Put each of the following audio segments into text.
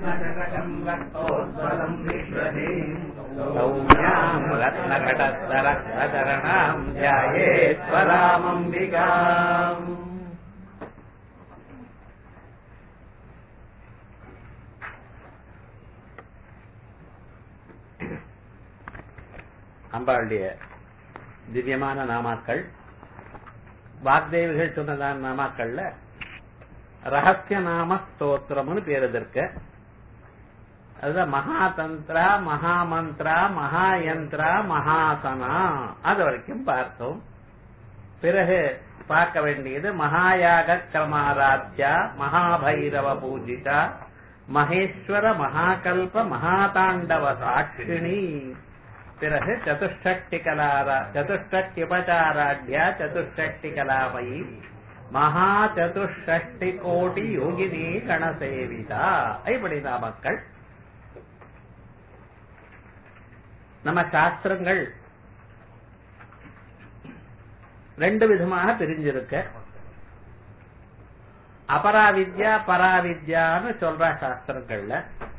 रत्नकटकम् रक्तोज्ज्वलम् विश्वदीम् सौम्याम् रत्नकटस्तरक्तचरणाम् ध्यायेश्वरामम्बिकाम् அம்பாளுடைய திவ்யமான நாமாக்கள் வாக்தேவிகள் சொன்னதான நாமாக்கள்ல ரகசிய நாம ஸ்தோத்திரம்னு பேர் இதற்கு அதுதான் மகாதந்திரா மகாமந்திரா மகாயந்திரா மகாசனா அது வரைக்கும் பார்த்தோம் பிறகு பார்க்க வேண்டியது மகாயாக கிரமாராத்யா மகாபைரவ பூஜிதா மகேஸ்வர மகாகல்ப மகாதாண்டவ சாட்சிணி பிறகு சதுஷ்டி கலாரா சதுஷ்டி உபச்சாராட்யா சதுஷ்டி கலாமயி மகா சதுஷ்டி கோடி யோகினி கணசேவிதா இப்படி நாமக்கள் நம்ம சாஸ்திரங்கள் ரெண்டு விதமாக பிரிஞ்சிருக்க அபராவித்யா பராவித்யான்னு சொல்ற சாஸ்திரங்கள்ல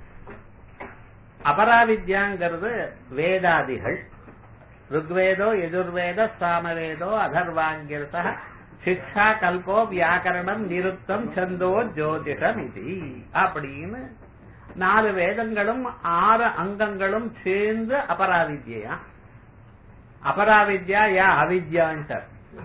அபராவித்யாங்கிறது வேதாதிகள் ருக்வேதோ எஜுர்வேத சாமவேதோ அதர்வாங்கிரத சிக்ஷா கல்போ வியாக்கரணம் நிருத்தம் சந்தோ ஜோதிஷம் இது அப்படின்னு நாலு வேதங்களும் ஆறு அங்கங்களும் சேர்ந்து அபராவித்யா அபராவித்யா யா அவித்யான்னு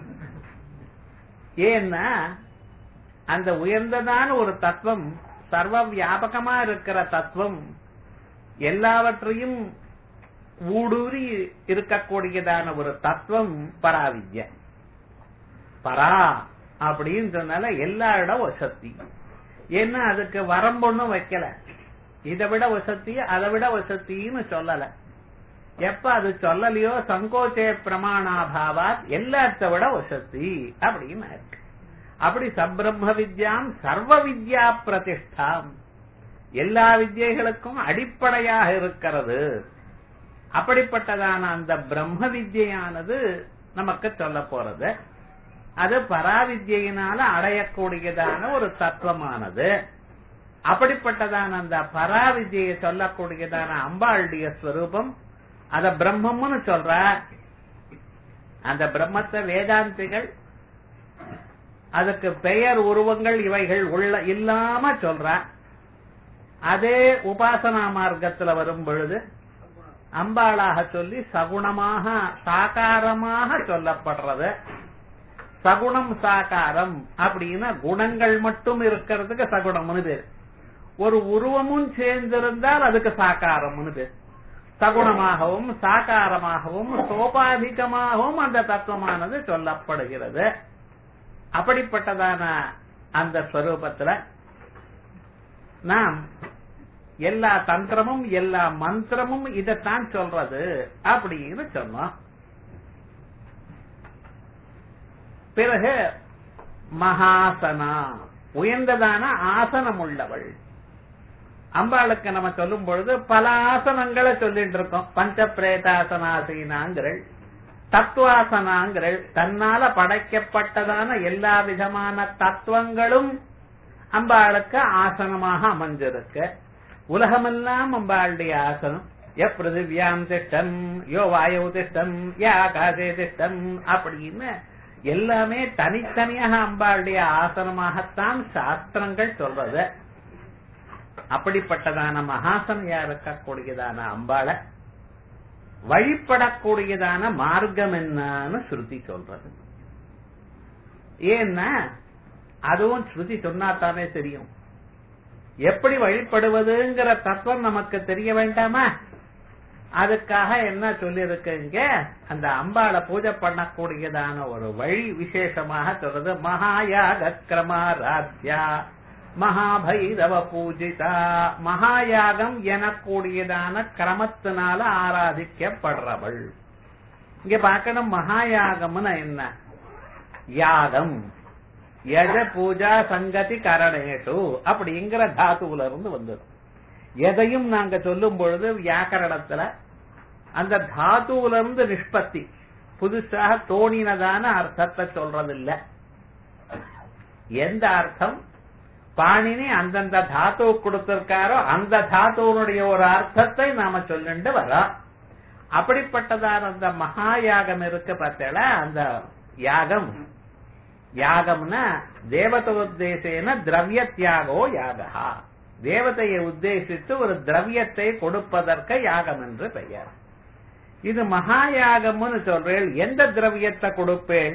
ஏன்னா அந்த உயர்ந்ததான ஒரு தத்துவம் சர்வ வியாபகமா இருக்கிற தத்துவம் எல்லாவற்றையும் ஊடுருவி இருக்கக்கூடியதான ஒரு தத்துவம் பராவித்ய பரா அப்படின்னு சொன்னால எல்லா இடம் வசதி ஏன்னா அதுக்கு வரம்பொன்னும் வைக்கல இதை விட வசதி அதை விட வசத்தின்னு சொல்லல எப்ப அது சொல்லலையோ சங்கோச்சே பிரமாணாபாவாத் எல்லாத்த விட வசதி அப்படின்னு இருக்கு அப்படி சப்ரம்ம வித்யாம் சர்வ வித்யா பிரதிஷ்டாம் எல்லா வித்யைகளுக்கும் அடிப்படையாக இருக்கிறது அப்படிப்பட்டதான அந்த பிரம்ம வித்யானது நமக்கு சொல்ல போறது அது பராவித்யினால அடையக்கூடியதான ஒரு தத்துவமானது அப்படிப்பட்டதான அந்த பராவித்யை சொல்லக்கூடியதான அம்பாளுடைய ஸ்வரூபம் அத பிரம்மம்னு சொல்ற அந்த பிரம்மத்தை வேதாந்திகள் அதுக்கு பெயர் உருவங்கள் இவைகள் உள்ள இல்லாம சொல்ற அதே உபாசனா மார்க்கத்துல வரும் பொழுது அம்பாளாக சொல்லி சகுணமாக சாகாரமாக சொல்லப்படுறது சகுணம் சாகாரம் அப்படின்னா குணங்கள் மட்டும் இருக்கிறதுக்கு சகுணம்னு பேர் ஒரு உருவமும் சேர்ந்திருந்தால் அதுக்கு சாகாரம்னு பேர் சகுணமாகவும் சாகாரமாகவும் சோபாதிகமாகவும் அந்த தத்துவமானது சொல்லப்படுகிறது அப்படிப்பட்டதான அந்த ஸ்வரூபத்துல நாம் எல்லா தந்திரமும் எல்லா மந்திரமும் இதைத்தான் சொல்றது அப்படின்னு சொன்னோம் பிறகு மகாசனா உயர்ந்ததான ஆசனம் உள்ளவள் அம்பாளுக்கு நம்ம சொல்லும் பொழுது பல ஆசனங்களை சொல்லிட்டு இருக்கோம் பஞ்ச பிரேதாசனாசீனாங்கிறள் தத்துவாசனாங்கிறள் தன்னால படைக்கப்பட்டதான எல்லா விதமான தத்துவங்களும் அம்பாளுக்கு ஆசனமாக அமைஞ்சிருக்கு உலகமெல்லாம் அம்பாளுடைய ஆசனம் ய பிருதிவியாம் திஷ்டம் யோ வாயு திஷ்டம் ய ஆகாசே திஷ்டம் அப்படின்னு எல்லாமே தனித்தனியாக அம்பாளுடைய ஆசனமாகத்தான் சாஸ்திரங்கள் சொல்றது அப்படிப்பட்டதான மகாசனையா இருக்கக்கூடியதான அம்பாளை வழிபடக்கூடியதான மார்க்கம் என்னன்னு ஸ்ருதி சொல்றது ஏன்னா அதுவும் ஸ்ருதி சொன்னாத்தானே தெரியும் எப்படி வழிபடுவதுங்கிற தத்துவம் நமக்கு தெரிய வேண்டாமா அதுக்காக என்ன சொல்லியிருக்கீங்க அந்த அம்பாளை பூஜை பண்ணக்கூடியதான ஒரு வழி விசேஷமாக சொல்றது மகாயாக கிரமாராத்யா மகாபைரவ பூஜிதா மகாயாகம் எனக்கூடியதான கிரமத்தினால ஆராதிக்கப்படுறவள் இங்க பார்க்கணும் மகாயாகம்னு என்ன யாகம் யஜ பூஜா சங்கதி கரணேஷு அப்படிங்கிற தாத்துவுல இருந்து வந்தது எதையும் நாங்க சொல்லும் பொழுது வியாக்கரணத்துல அந்த தாத்துவுல இருந்து நிஷ்பத்தி புதுசாக தோணினதான அர்த்தத்தை சொல்றதில்ல எந்த அர்த்தம் பாணினி அந்தந்த தாத்து கொடுத்திருக்காரோ அந்த தாத்துவனுடைய ஒரு அர்த்தத்தை நாம சொல்லிட்டு வரோம் அப்படிப்பட்டதான அந்த மகா யாகம் இருக்கு பார்த்தல அந்த யாகம் யாகம்னா தேவதோத்தேசேன திரவிய தியாகோ யாகா தேவதையை உத்தேசித்து ஒரு திரவியத்தை கொடுப்பதற்கு யாகம் என்று பெயர் இது மகா யாகம்னு சொல்றேன் எந்த திரவியத்தை கொடுப்பேன்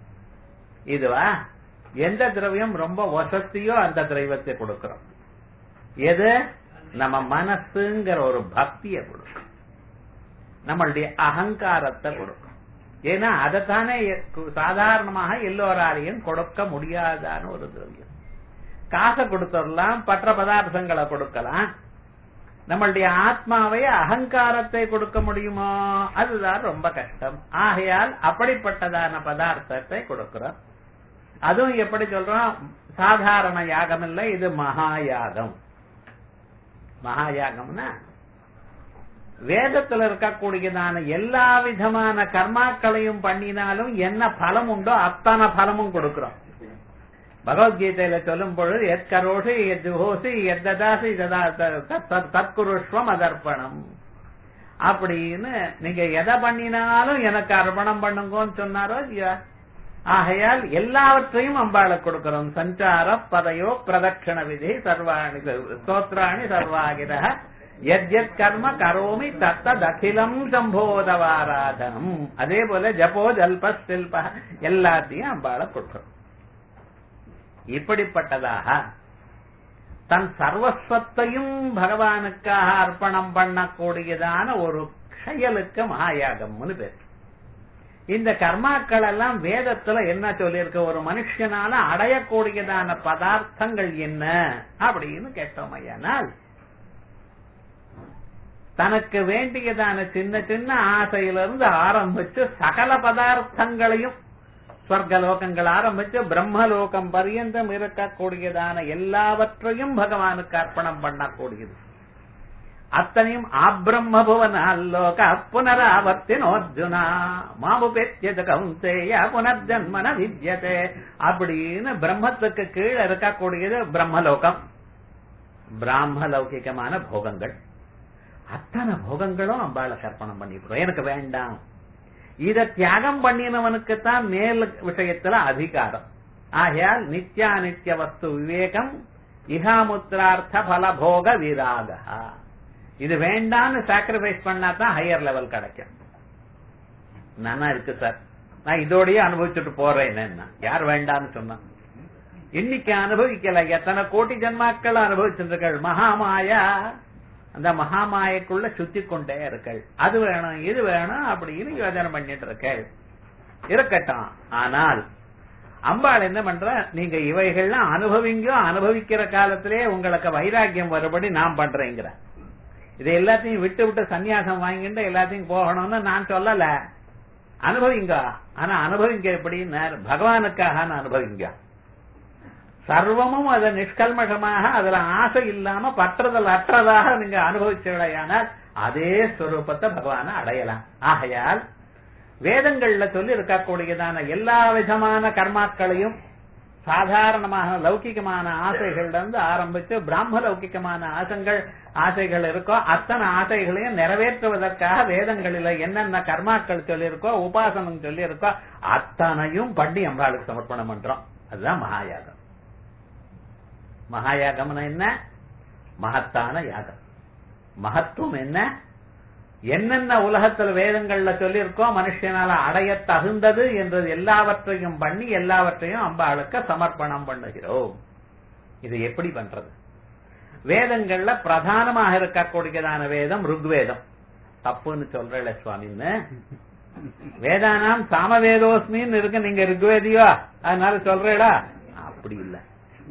இதுவா எந்த திரவியம் ரொம்ப வசதியோ அந்த திரவியத்தை கொடுக்கிறோம் எது நம்ம மனசுங்கிற ஒரு பக்தியை கொடுக்கும் நம்மளுடைய அகங்காரத்தை கொடுக்கும் ஏன்னா அதைத்தானே சாதாரணமாக எல்லோராலையும் கொடுக்க முடியாதான ஒரு திரவியம் காசை கொடுத்துடலாம் பற்ற பதார்த்தங்களை கொடுக்கலாம் நம்மளுடைய ஆத்மாவை அகங்காரத்தை கொடுக்க முடியுமோ அதுதான் ரொம்ப கஷ்டம் ஆகையால் அப்படிப்பட்டதான பதார்த்தத்தை கொடுக்கிறோம் அதுவும் எப்படி சொல்றோம் சாதாரண யாகம் இல்லை இது மகா யாகம் மகா யாகம்னா வேதத்துல இருக்கக்கூடியதான எல்லா விதமான கர்மாக்களையும் பண்ணினாலும் என்ன பலம் உண்டோ அத்தனை பலமும் கொடுக்கிறோம் பகவத்கீதையில சொல்லும் பொழுது எத் கரோஷி எத் ஜுஹோசி எத் ததாசி தற்குருஷ்வம் அதர்ப்பணம் அப்படின்னு நீங்க எதை பண்ணினாலும் எனக்கு அர்ப்பணம் பண்ணுங்கன்னு சொன்னாரோ இல்லையா ஆகையால் எல்லாவற்றையும் அம்பாளை கொடுக்கிறோம் சஞ்சார பதையோ பிரதட்சண விதி சர்வாணி ஸ்தோத்ராணி சர்வாகிர எத் கர்ம கரோமி தத்ததகிலம் சம்போதவாராதனம் அதே போல ஜபோ ஜல்ப சில்ப எல்லாத்தையும் அம்பாளை கொடுக்கிறோம் இப்படிப்பட்டதாக தன் சர்வஸ்வத்தையும் பகவானுக்காக அர்ப்பணம் பண்ணக்கூடியதான ஒரு செயலுக்கு மகாயாகம்னு பேர் இந்த கர்மாக்கள் எல்லாம் வேதத்துல என்ன சொல்லியிருக்க ஒரு மனுஷனால அடையக்கூடியதான பதார்த்தங்கள் என்ன அப்படின்னு கேட்டோம் ஐயானால் தனக்கு வேண்டியதான சின்ன சின்ன ஆசையிலிருந்து ஆரம்பிச்சு சகல பதார்த்தங்களையும் ஸ்வர்கலோகங்கள் ஆரம்பிச்சு பிரம்மலோகம் பரியந்தம் இருக்கக்கூடியதான எல்லாவற்றையும் பகவானுக்கு அர்ப்பணம் பண்ணக்கூடியது அத்தனையும் ஆப்ரம்ம புவன அல்லோக புனராவர்த்தினோர்ஜுனா மாமுபேத்தியது கவுந்தேய புனர்ஜன்மன வித்யதே அப்படின்னு பிரம்மத்துக்கு கீழே இருக்கக்கூடியது பிரம்மலோகம் பிராம லௌகிகமான போகங்கள் அத்தனை போகங்களும் அம்பாளை கற்பனம் பண்ணிட்டு எனக்கு வேண்டாம் இத தியாகம் பண்ணினவனுக்கு தான் மேல் விஷயத்துல அதிகாரம் ஆகையால் நித்யா நித்திய வஸ்து விவேகம் இகாமுத்திரார்த்த பலபோக விராக இது வேண்டான்னு சாக்ரிஃபைஸ் பண்ணா தான் ஹையர் லெவல் கிடைக்கும் நானா இருக்கு சார் நான் இதோடய அனுபவிச்சுட்டு போறேன் என்ன யார் வேண்டான்னு சொன்னா இன்னைக்கு அனுபவிக்கல எத்தனை கோடி ஜன்மாக்கள் அனுபவிச்சிருக்கள் மகாமாயா அந்த மகாமாயக்குள்ள சுத்தி கொண்டே இருக்கள் அது வேணும் இது வேணும் அப்படின்னு யோஜனை பண்ணிட்டு இருக்கள் இருக்கட்டும் ஆனால் அம்பாள் என்ன பண்ற நீங்க இவைகள்லாம் அனுபவிங்க அனுபவிக்கிற காலத்திலே உங்களுக்கு வைராக்கியம் வரும்படி நான் பண்றேங்கிற இது எல்லாத்தையும் விட்டு விட்டு சன்னியாசம் வாங்கிட்டு எல்லாத்தையும் போகணும்னு நான் சொல்லல அனுபவிங்க ஆனா அனுபவிங்க எப்படின்னு பகவானுக்காக அனுபவிங்க சர்வமும் அதை நிஷ்கல்மஷமாக அதுல ஆசை இல்லாம பற்றுதல் அற்றதாக நீங்க அனுபவிச்சீங்களேயானால் அதே ஸ்வரூபத்தை பகவான அடையலாம் ஆகையால் வேதங்கள்ல சொல்லி இருக்கக்கூடியதான எல்லா விதமான கர்மாக்களையும் சாதாரணமாக லௌகிகமான ஆசைகள்ல இருந்து ஆரம்பிச்சு பிராம லௌகிகமான ஆசைகள் ஆசைகள் இருக்கோ அத்தனை ஆசைகளையும் நிறைவேற்றுவதற்காக வேதங்களில என்னென்ன கர்மாக்கள் சொல்லியிருக்கோ உபாசனம் சொல்லியிருக்கோ அத்தனையும் பண்ணி அம்பாளுக்கு சமர்ப்பணம் பண்றோம் அதுதான் மகாயாகம் மகாயாகம்னா என்ன மகத்தான யாகம் மகத்துவம் என்ன என்னென்ன உலகத்துல வேதங்கள்ல சொல்லியிருக்கோ மனுஷனால அடைய தகுந்தது என்றது எல்லாவற்றையும் பண்ணி எல்லாவற்றையும் அம்பாளுக்கு சமர்ப்பணம் பண்ணுகிறோம் இது எப்படி பண்றது வேதங்கள்ல பிரதானமாக இருக்கக்கூடியதான வேதம் ருக்வேதம் தப்புன்னு சொல்றல சுவாமின்னு வேதானாம் சாமவேதோஸ்மின்னு இருக்கு நீங்க ருக்வேதியோ அதனால சொல்றேடா அப்படி இல்லை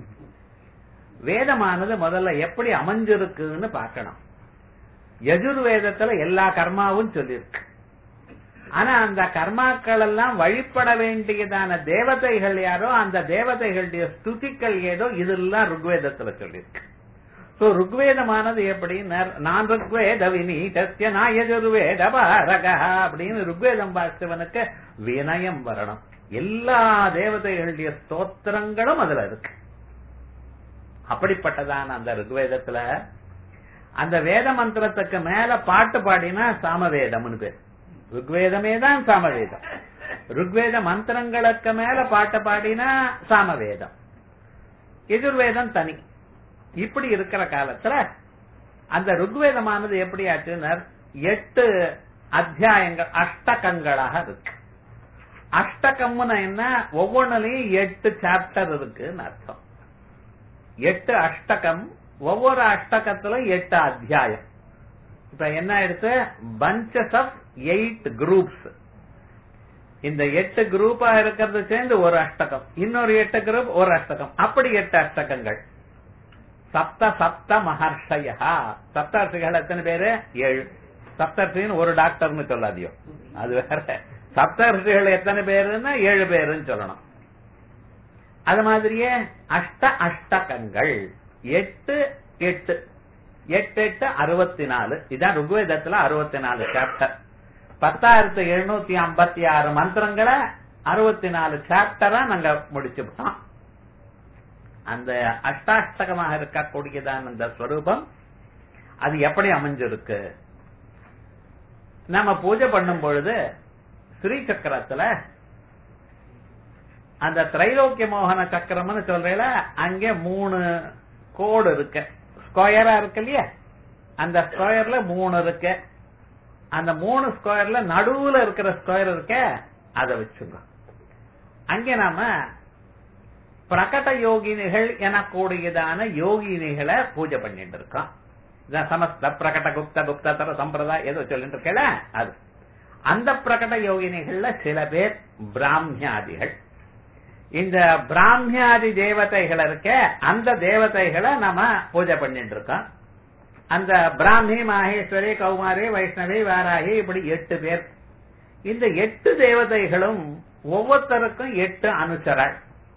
வேதமானது முதல்ல எப்படி அமைஞ்சிருக்குன்னு பார்க்கணும் யஜுர்வேதத்துல எல்லா கர்மாவும் சொல்லியிருக்கு ஆனா அந்த கர்மாக்கள் எல்லாம் வழிபட வேண்டியதான தேவதைகள் யாரோ அந்த தேவதைகளுடைய ஸ்துதிகள் ஏதோ இதெல்லாம் ருக்வேதத்துல சொல்லியிருக்கு சோ ருக்வேதமானது எப்படி நான் ருக்வேத வினீதஸ்ய நாயஜுர்வேத பாரக அப்படின்னு ருக்வேதம் வாசித்தவனுக்கு வினயம் வரணும் எல்லா தேவதைகளுடைய ஸ்தோத்திரங்களும் அதுல இருக்கு அப்படிப்பட்டதான அந்த ருக்வேதத்துல அந்த வேத மந்திரத்துக்கு மேல பாட்டு பாடினா சாமவேதம்னு பேர் ருக்வேதமே தான் சாமவேதம் ருக்வேத மந்திரங்களுக்கு மேல பாட்டு பாடினா சாமவேதம் எதிர்வேதம் தனி இப்படி இருக்கிற காலத்துல அந்த ருக்வேதமானது எப்படி ஆச்சுன்னா எட்டு அத்தியாயங்கள் அஷ்டகங்களாக இருக்கு அஷ்டகம்னு என்ன ஒவ்வொன்றுலயும் எட்டு சாப்டர் இருக்குன்னு அர்த்தம் எட்டு அஷ்டகம் ஒவ்வொரு அஷ்டகத்திலும் எட்டு அத்தியாயம் இப்ப என்ன எடுத்து பஞ்சஸ் ஆஃப் எயிட் குரூப்ஸ் இந்த எட்டு குரூப்பா இருக்கிறது சேர்ந்து ஒரு அஷ்டகம் இன்னொரு எட்டு குரூப் ஒரு அஷ்டகம் அப்படி எட்டு அஷ்டகங்கள் சப்த சப்த மகர்ஷயா சப்தர்ஷிகள் எத்தனை பேரு ஏழு சப்தர்ஷின்னு ஒரு டாக்டர்னு சொல்லாதியோ அது வேற சப்தர்ஷிகள் எத்தனை பேருன்னா ஏழு பேருன்னு சொல்லணும் அது மாதிரியே அஷ்ட அஷ்டகங்கள் எட்டு எட்டு எட்டு எட்டு அறுபத்தி நாலு இதான் ருக்வேதத்துல அறுபத்தி நாலு சாப்டர் பத்தாயிரத்து எழுநூத்தி ஐம்பத்தி ஆறு மந்திரங்களை அறுபத்தி நாலு சாப்டரா நாங்க முடிச்சுட்டோம் அந்த அஷ்டாஷ்டகமாக இருக்கக்கூடியதான அந்த ஸ்வரூபம் அது எப்படி அமைஞ்சிருக்கு நம்ம பூஜை பண்ணும் பொழுது ஸ்ரீ சக்கரத்துல அந்த திரைலோக்கிய மோகன சக்கரம்னு சொல்றேல அங்கே மூணு கோடு இருக்கு ஸ்கொயரா இருக்கு இல்லையா அந்த ஸ்கொயர்ல மூணு இருக்கு அந்த மூணு ஸ்கொயர்ல நடுவுல இருக்கிற ஸ்கொயர் இருக்க அதை வச்சுங்க அங்கே நாம பிரகட யோகினிகள் எனக்கூடியதான யோகினிகளை பூஜை பண்ணிட்டு இருக்கோம் இதான் சமஸ்த பிரகட குப்த குப்ததர சம்பிரதாயம் ஏதோ சொல்லிட்டு இருக்கல அது அந்த பிரகட யோகினிகள்ல சில பேர் பிராமியாதிகள் இந்த பிராமியாதி தேவதைகள் இருக்க அந்த தேவதைகளை நம்ம பூஜை பண்ணிட்டு இருக்கோம் அந்த பிராமி மாகேஸ்வரி கௌமாரி வைஷ்ணவி வாராகி இப்படி எட்டு பேர் இந்த எட்டு தேவதைகளும் ஒவ்வொருத்தருக்கும் எட்டு அனுசராள்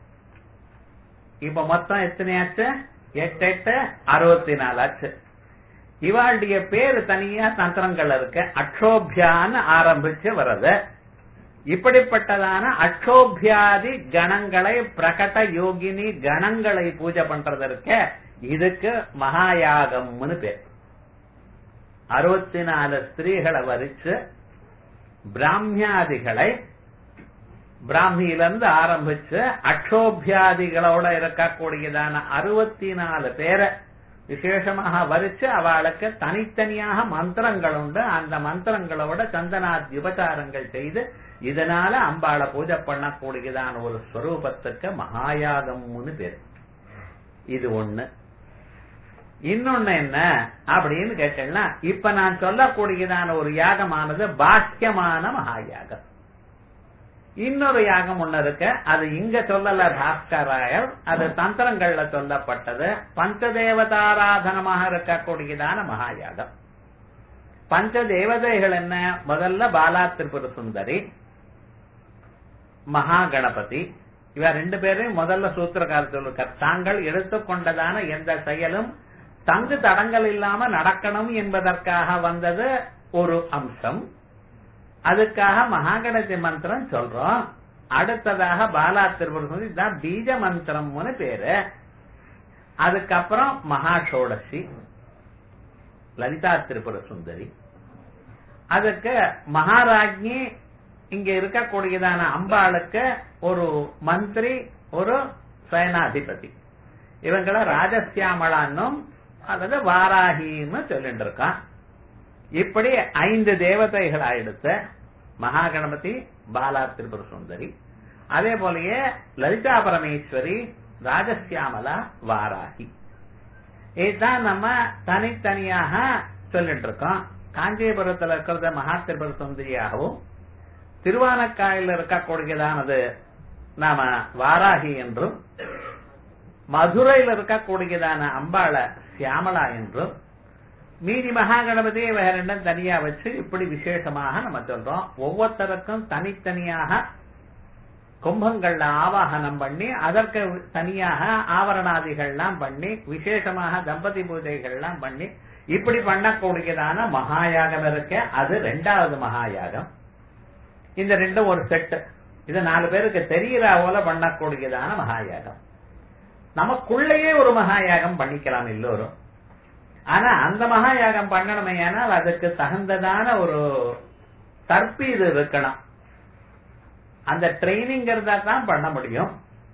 இப்ப மொத்தம் எத்தனையாச்சு எட்டு எட்டு அறுபத்தி நாலாச்சு இவாளுடைய பேரு தனியா தந்திரங்கள் இருக்கு அக்ஷோபியான்னு ஆரம்பிச்சு வருது இப்படிப்பட்டதான அக்ஷோபியாதி கணங்களை பிரகட யோகினி கணங்களை பூஜை பண்றதற்கு இதுக்கு மகாயாகம்னு பேர் அறுபத்தி நாலு ஸ்திரீகளை வரிச்சு பிராமியாதிகளை பிராமியிலிருந்து ஆரம்பிச்சு அக்ஷோபியாதிகளோட இருக்கக்கூடியதான அறுபத்தி நாலு பேரை விசேஷமாக வரிச்சு அவளுக்கு தனித்தனியாக மந்திரங்கள் உண்டு அந்த மந்திரங்களோட சந்தனாதி உபச்சாரங்கள் செய்து இதனால அம்பாளை பூஜை பண்ணக்கூடியதான ஒரு ஸ்வரூபத்துக்கு மகாயாகம்னு பேர் இது ஒண்ணு இன்னொன்னு என்ன அப்படின்னு கேட்டேன்னா இப்ப நான் சொல்லக்கூடியதான ஒரு யாகமானது பாக்கியமான மகாயாகம் இன்னொரு யாகம் ஒண்ணு இருக்கு அது இங்க சொல்லல பாஸ்கராயர் அது தந்திரங்கள்ல சொல்லப்பட்டது பஞ்சதேவதாராதனமாக இருக்கக்கூடியதான மகாயாகம் பஞ்ச தேவதைகள் என்ன முதல்ல பாலா திரிபுர சுந்தரி மகா கணபதி இவ ரெண்டு பேரையும் முதல்ல சூத்திரக்கார சொல்லிருக்கார் தாங்கள் எடுத்துக்கொண்டதான எந்த செயலும் தங்கு தடங்கள் இல்லாம நடக்கணும் என்பதற்காக வந்தது ஒரு அம்சம் அதுக்காக மகாகணபதி மந்திரம் சொல்றோம் அடுத்ததாக பாலா திருபுரம் இதுதான் பீஜ மந்திரம்னு பேரு அதுக்கப்புறம் மகாஷோடசி லலிதா திரிபுர சுந்தரி அதுக்கு மகாராஜ்ஞி இங்க இருக்கக்கூடியதான அம்பாளுக்கு ஒரு மந்திரி ஒரு சேனாதிபதி இவங்கள ராஜசியாமலான்னும் அல்லது வாராகின்னு சொல்லிட்டு இருக்கான் இப்படி ஐந்து தேவதைகள் ஆயிடுத்து மகாகணபதி பாலா திரிபுர சுந்தரி அதே போலயே லலிதா பரமேஸ்வரி ராஜசியாமலா வாராகி இதுதான் நம்ம தனித்தனியாக சொல்லிட்டு இருக்கோம் காஞ்சிபுரத்தில் இருக்கிறத மகா திரிபுர சுந்தரியாகவும் திருவானக்காயில் இருக்கக்கூடியதானது நாம வாராகி என்றும் மதுரையில் இருக்கக்கூடியதான அம்பாள சியாமலா என்றும் மீதி மகாகணபதியை வேற ரெண்டும் தனியா வச்சு இப்படி விசேஷமாக நம்ம சொல்றோம் ஒவ்வொருத்தருக்கும் தனித்தனியாக கும்பங்கள்ல ஆவாகனம் பண்ணி அதற்கு தனியாக ஆவரணாதிகள்லாம் பண்ணி விசேஷமாக தம்பதி பூஜைகள்லாம் பண்ணி இப்படி பண்ணக்கூடியதான மகாயாகம் இருக்க அது ரெண்டாவது மகாயாகம் இந்த ரெண்டும் ஒரு செட்டு இது நாலு பேருக்கு தெரியற போல பண்ணக்கூடியதான மகாயாகம் நமக்குள்ளேயே ஒரு மகாயாகம் பண்ணிக்கலாம் எல்லோரும் ஆனா அந்த மகாயாகம் பண்ணணுமே ஆனால் அதுக்கு தகுந்ததான ஒரு தற்பீது இருக்கணும் அந்த ட்ரைனிங் இருந்தா தான் பண்ண முடியும்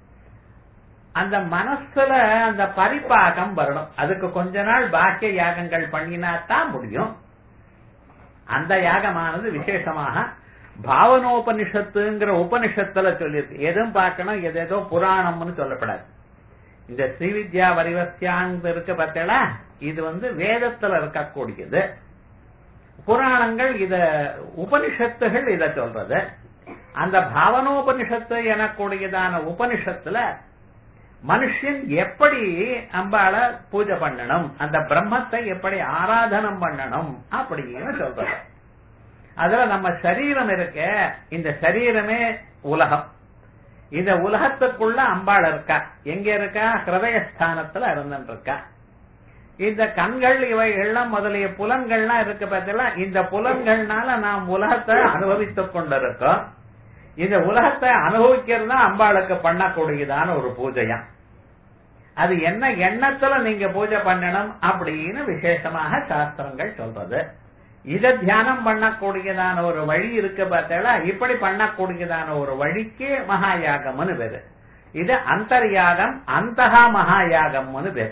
அந்த மனசுல அந்த பரிபாகம் வரணும் அதுக்கு கொஞ்ச நாள் பாக்கிய யாகங்கள் பண்ணினா தான் முடியும் அந்த யாகமானது விசேஷமாக பாவனோபனிஷத்துங்கிற உபனிஷத்துல சொல்லியிருக்கு எதுவும் பார்க்கணும் எது ஏதோ புராணம்னு சொல்லப்படாது இந்த ஸ்ரீவித்யா வரிவசியாங்க இருக்கு பார்த்தீங்களா இது வந்து வேதத்துல இருக்கக்கூடியது புராணங்கள் இத உபனிஷத்துகள் இத சொல்றது அந்த பாவனோபனிஷத்து எனக்கூடியதான உபனிஷத்துல மனுஷன் எப்படி அம்பாள பூஜை பண்ணணும் அந்த பிரம்மத்தை எப்படி ஆராதனம் பண்ணணும் அப்படின்னு சொல்றது அதுல நம்ம சரீரம் இருக்க இந்த சரீரமே உலகம் இந்த உலகத்துக்குள்ள அம்பாள் இருக்கா எங்க இருக்கா ஹிருதயஸ்தானத்துல இருந்துட்டு இருக்கா இந்த கண்கள் இவைகள்லாம் முதலிய புலன்கள்லாம் இருக்கு பார்த்தீங்களா இந்த புலன்கள்னால நாம் உலகத்தை அனுபவித்துக் கொண்டிருக்கோம் இந்த உலகத்தை அனுபவிக்கிறது தான் அம்பாளுக்கு பண்ணக்கூடியதான ஒரு பூஜையா அது என்ன எண்ணத்துல நீங்க பூஜை பண்ணணும் அப்படின்னு விசேஷமாக சாஸ்திரங்கள் சொல்றது இத தியானம் பண்ணக்கூடியதான ஒரு வழி இருக்கு பார்த்தா இப்படி பண்ணக்கூடியதான ஒரு வழிக்கு மகாயாகம்னு பேரு இது அந்தர்யாகம் அந்தகா மகாயாகம்னு பேரு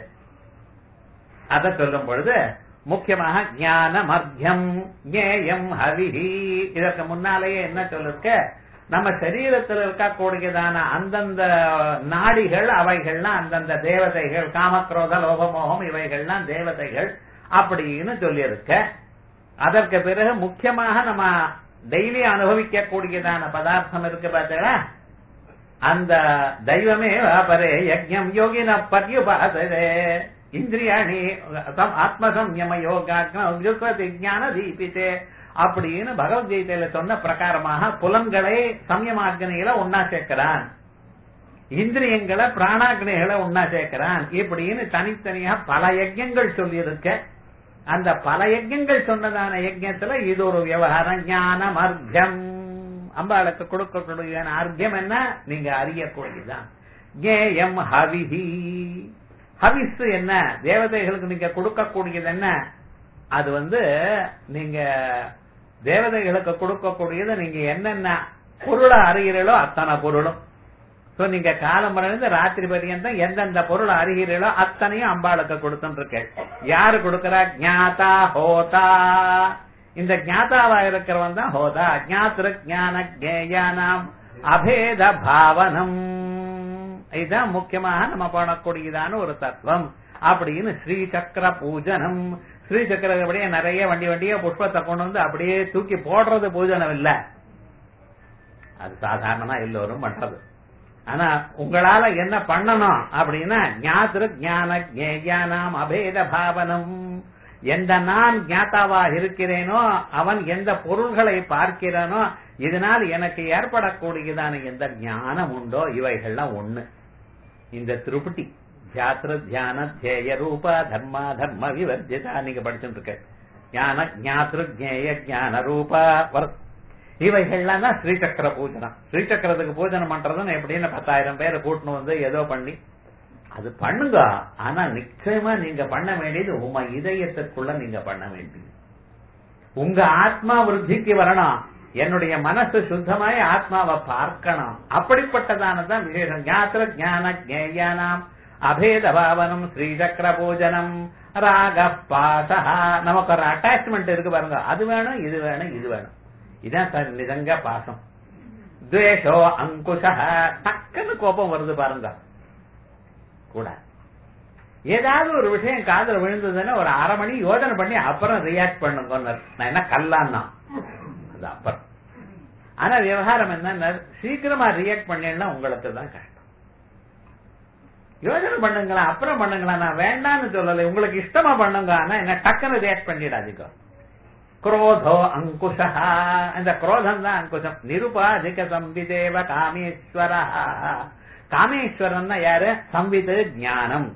அத சொல்லும் பொழுது முக்கியமாக ஞான மத்தியம் ஞேயம் ஹவிஹி இதற்கு முன்னாலேயே என்ன சொல்லிருக்க நம்ம சரீரத்தில் இருக்கக்கூடியதான அந்தந்த நாடிகள் அவைகள்லாம் அந்தந்த தேவதைகள் காமக்ரோத லோகமோகம் இவைகள்லாம் தேவதைகள் அப்படின்னு சொல்லியிருக்க அதற்கு பிறகு முக்கியமாக நம்ம டெய்லி அனுபவிக்க கூடியதான பதார்த்தம் இருக்கு பார்த்தீங்களா அந்த தெய்வமே பரே யஜ்யம் யோகின பர்யுபாசரே இந்திரியாணி ஆத்மசம்யம யோகாக்னி ஞான தீபித்தே அப்படின்னு பகவத்கீதையில சொன்ன பிரகாரமாக புலன்களை சமயமாக்னிகளை ஒன்னா சேர்க்கிறான் இந்திரியங்களை பிராணாக்னிகளை ஒன்னா சேர்க்கிறான் இப்படின்னு தனித்தனியா பல யஜ்யங்கள் சொல்லி இருக்க அந்த பல யஜ்யங்கள் சொன்னதான யஜ்யத்துல இது ஒரு விவகாரம் ஞானம் அர்த்தம் அம்பாளுக்கு கொடுக்கக்கூடிய அர்த்தம் என்ன நீங்க அறியக்கூடியதுதான் ஜேயம் ஹவிஹி ஹவிஸ் என்ன தேவதைகளுக்கு நீங்க கொடுக்கக்கூடியது என்ன அது வந்து நீங்க தேவதைகளுக்கு கொடுக்கக்கூடியது நீங்க என்னென்ன பொருளை அறிகிறீர்களோ அத்தனை பொருளும் சோ நீங்க காலம் இருந்து ராத்திரி பரியந்தம் எந்தெந்த பொருள் அறிகிறீர்களோ அத்தனையும் அம்பாளுக்கு கொடுத்துருக்கேன் யாரு கொடுக்கறா ஜாதா ஹோதா இந்த ஜாதாவா இருக்கிறவன் தான் ஹோதா ஜாத்திர ஜான ஜேயானாம் அபேத பாவனம் இதுதான் முக்கியமாக நம்ம பண்ணக்கூடியதான ஒரு தத்துவம் அப்படின்னு ஸ்ரீ சக்கர பூஜனம் ஸ்ரீ சக்கரபடியே நிறைய வண்டி வண்டியா புஷ்பத்தை கொண்டு வந்து அப்படியே தூக்கி போடுறது பூஜனம் இல்ல அது சாதாரணமா எல்லோரும் பண்றது ஆனா உங்களால என்ன பண்ணணும் அப்படின்னா ஞாத்திரு ஞான ஜேயானாம் அபேத பாவனம் எந்த நான் ஞாத்தாவா இருக்கிறேனோ அவன் எந்த பொருள்களை பார்க்கிறானோ இதனால் எனக்கு ஏற்படக்கூடியதான எந்த ஞானம் உண்டோ இவைகள்லாம் ஒண்ணு இந்த திருப்பட்டி தியாத்திர தியான தேய ரூப தர்மா தர்ம விவர்ஜிதா நீங்க படிச்சுட்டு இருக்க ஞான ஞாத்திரு ஜேய ஞான ரூபா இவைகள்லாம் தான் ஸ்ரீசக்கர பூஜனம் ஸ்ரீசக்கரத்துக்கு பூஜனம் பண்றதுன்னு எப்படின்னு பத்தாயிரம் பேரை கூட்டணும் வந்து ஏதோ பண்ணி அது பண்ணுங்க ஆனா நிச்சயமா நீங்க பண்ண வேண்டியது உங்க இதயத்துக்குள்ள நீங்க பண்ண வேண்டியது உங்க ஆத்மா விருத்திக்கு வரணும் என்னுடைய மனசு சுத்தமாய் ஆத்மாவை பார்க்கணும் அப்படிப்பட்டதானதான் விசேஷம் ஞாத்திர ஞான ஜேயானாம் அபேத பாவனம் ஸ்ரீசக்கர பூஜனம் ராக பாசா நமக்கு ஒரு அட்டாச்மெண்ட் இருக்கு பாருங்க அது வேணும் இது வேணும் இது வேணும் இதான் சார் நிஜங்க பாசம் துவேஷோ அங்குஷ டக்குன்னு கோபம் வருது பாருங்க கூட ஏதாவது ஒரு விஷயம் காதல விழுந்ததுன்னா ஒரு அரை மணி யோஜனை பண்ணி அப்புறம் ரியாக்ட் பண்ணுங்க நான் என்ன கல்லான்னா அது அப்புறம் ஆனா விவகாரம் என்ன சீக்கிரமா ரியாக்ட் பண்ணேன்னா உங்களுக்கு தான் கஷ்டம் யோஜனை பண்ணுங்களா அப்புறம் பண்ணுங்களா நான் வேண்டாம்னு சொல்லல உங்களுக்கு இஷ்டமா பண்ணுங்க ஆனா என்ன டக்குன்னு ரியாக்ட் பண்ணிடாதீங்க குரோதோ அங்குஷா இந்த குரோதம் தான் அங்குஷம் நிருபாதிக சம்பிதேவ காமேஸ்வர காமேஸ்வரன் யாரு சம்வித்து ஞானம்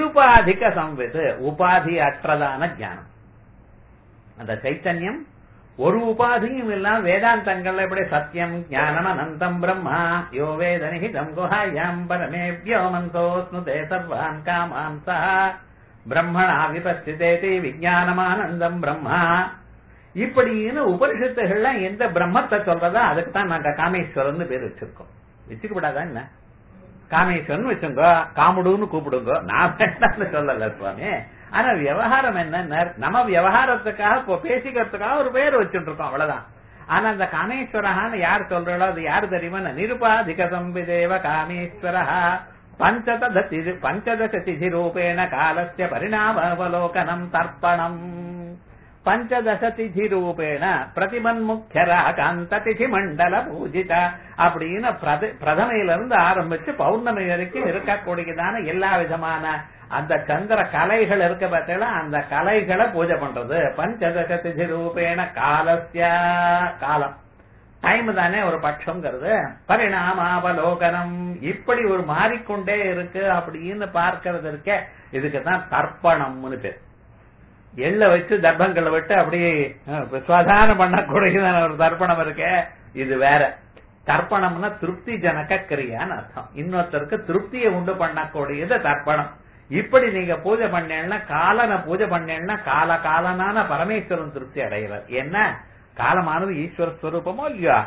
நிருபாதிக சம்வித்து உபாதி அற்றதான ஞானம் அந்த சைத்தன்யம் ஒரு உபாதியும் இல்லாம வேதாந்தங்கள்ல எப்படி சத்தியம் ஞானம் அனந்தம் பிரம்மா யோ வேத நிகிதம் குஹாயாம் பரமே வியோமந்தோஸ்னுதே சர்வான் காமான் சா பிரம்மணா விபஸ்திதேதி விஜயானமானந்தம் பிரம்மா இப்படின்னு உபனிஷத்துகள்லாம் எந்த பிரம்மத்தை சொல்றதோ அதுக்கு தான் நாங்க காமேஸ்வரன் பேர் வச்சிருக்கோம் வச்சுக்கப்படாதா என்ன காமேஸ்வரன் வச்சுங்க காமுடுன்னு கூப்பிடுங்க நான் வேண்டாம்னு சொல்லல சுவாமி ஆனா விவகாரம் என்ன நம்ம விவகாரத்துக்காக இப்போ பேசிக்கிறதுக்காக ஒரு பேர் வச்சுட்டு இருக்கோம் அவ்வளவுதான் ஆனா அந்த காமேஸ்வரஹான்னு யார் சொல்றாளோ அது யார் தெரியுமா நிருபாதிக சம்பிதேவ காமேஸ்வரஹா பஞ்சதத திதி- பஞ்சதச திதி ரூபேண காலஸ்ய பரிணாமாவலோகனம் தர்ப்பணம் பஞ்சதச திதி ரூபேண பிரதிமன்முக்கியராகாந்த திதி மண்டல பூஜித அப்படின்னு பிரத- பிரதமையில இருந்து ஆரம்பிச்சு பௌர்ணமி வரைக்கும் இருக்கக்கூடியதான எல்லா விதமான அந்த சந்திர கலைகள் இருக்க பார்த்தீங்களா அந்த கலைகளை பூஜை பண்றது பஞ்சதச திதி ரூபேண காலஸ்ய காலம் டைம் தானே ஒரு பட்சம்ங்கிறது பரிணாமாவலோகனம் இப்படி ஒரு மாறிக்கொண்டே இருக்கு அப்படின்னு பார்க்கறது இருக்க இதுக்கு தான் தர்ப்பணம்னு பேர் எள்ள வச்சு தர்ப்பங்களை விட்டு அப்படியே அஹ், சுவாதானம் பண்ணக்கூடியதான ஒரு தர்ப்பணம் இருக்கே இது வேற தர்ப்பணம்னா திருப்தி ஜனக கிரியான்னு அர்த்தம் இன்னொருத்தருக்கு திருப்தியை உண்டு பண்ணக்கூடியது தர்ப்பணம் இப்படி நீங்க பூஜை பண்ணேன்னா காலனை பூஜை பண்ணேன்னா கால காலனான பரமேஸ்வரன் திருப்தி அடைகிறார் என்ன காலமானது ஈஸ்வர ஸ்வரூபமோ இல்லையா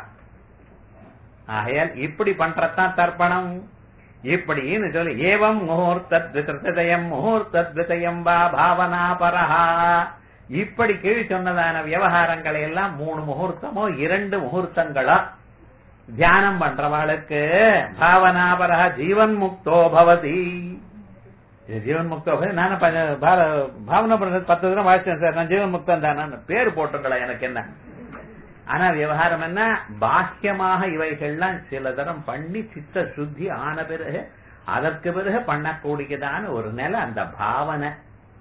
ஆகையால் இப்படி பண்றதுதான் தர்ப்பணம் இப்படின்னு சொல்லி ஏவம் முகூர்த்தத்விதயம் முகூர்த்தத்விதயம் வா பாவனா பரஹா இப்படி கீழ் சொன்னதான விவகாரங்களை எல்லாம் மூணு முகூர்த்தமோ இரண்டு முகூர்த்தங்களோ தியானம் பண்றவாளுக்கு பாவனாபரஹ ஜீவன் முக்தோ பவதி இது ஜீவன் முக்தோ பவதி நானும் ப- பார- பாவனா பண்றது பத்து தினம் வாசிச்சேன் சார் நான் ஜீவன் முக்தம் தான் பேர் போட்டுங்களா எனக்கு என்ன ஆனா விவகாரம் என்ன பாக்கியமாக இவைகள்லாம் சில தரம் பண்ணி சித்த சுத்தி ஆன பிறகு அதற்கு பிறகு பண்ணக்கூடியதான ஒரு நிலை அந்த பாவனை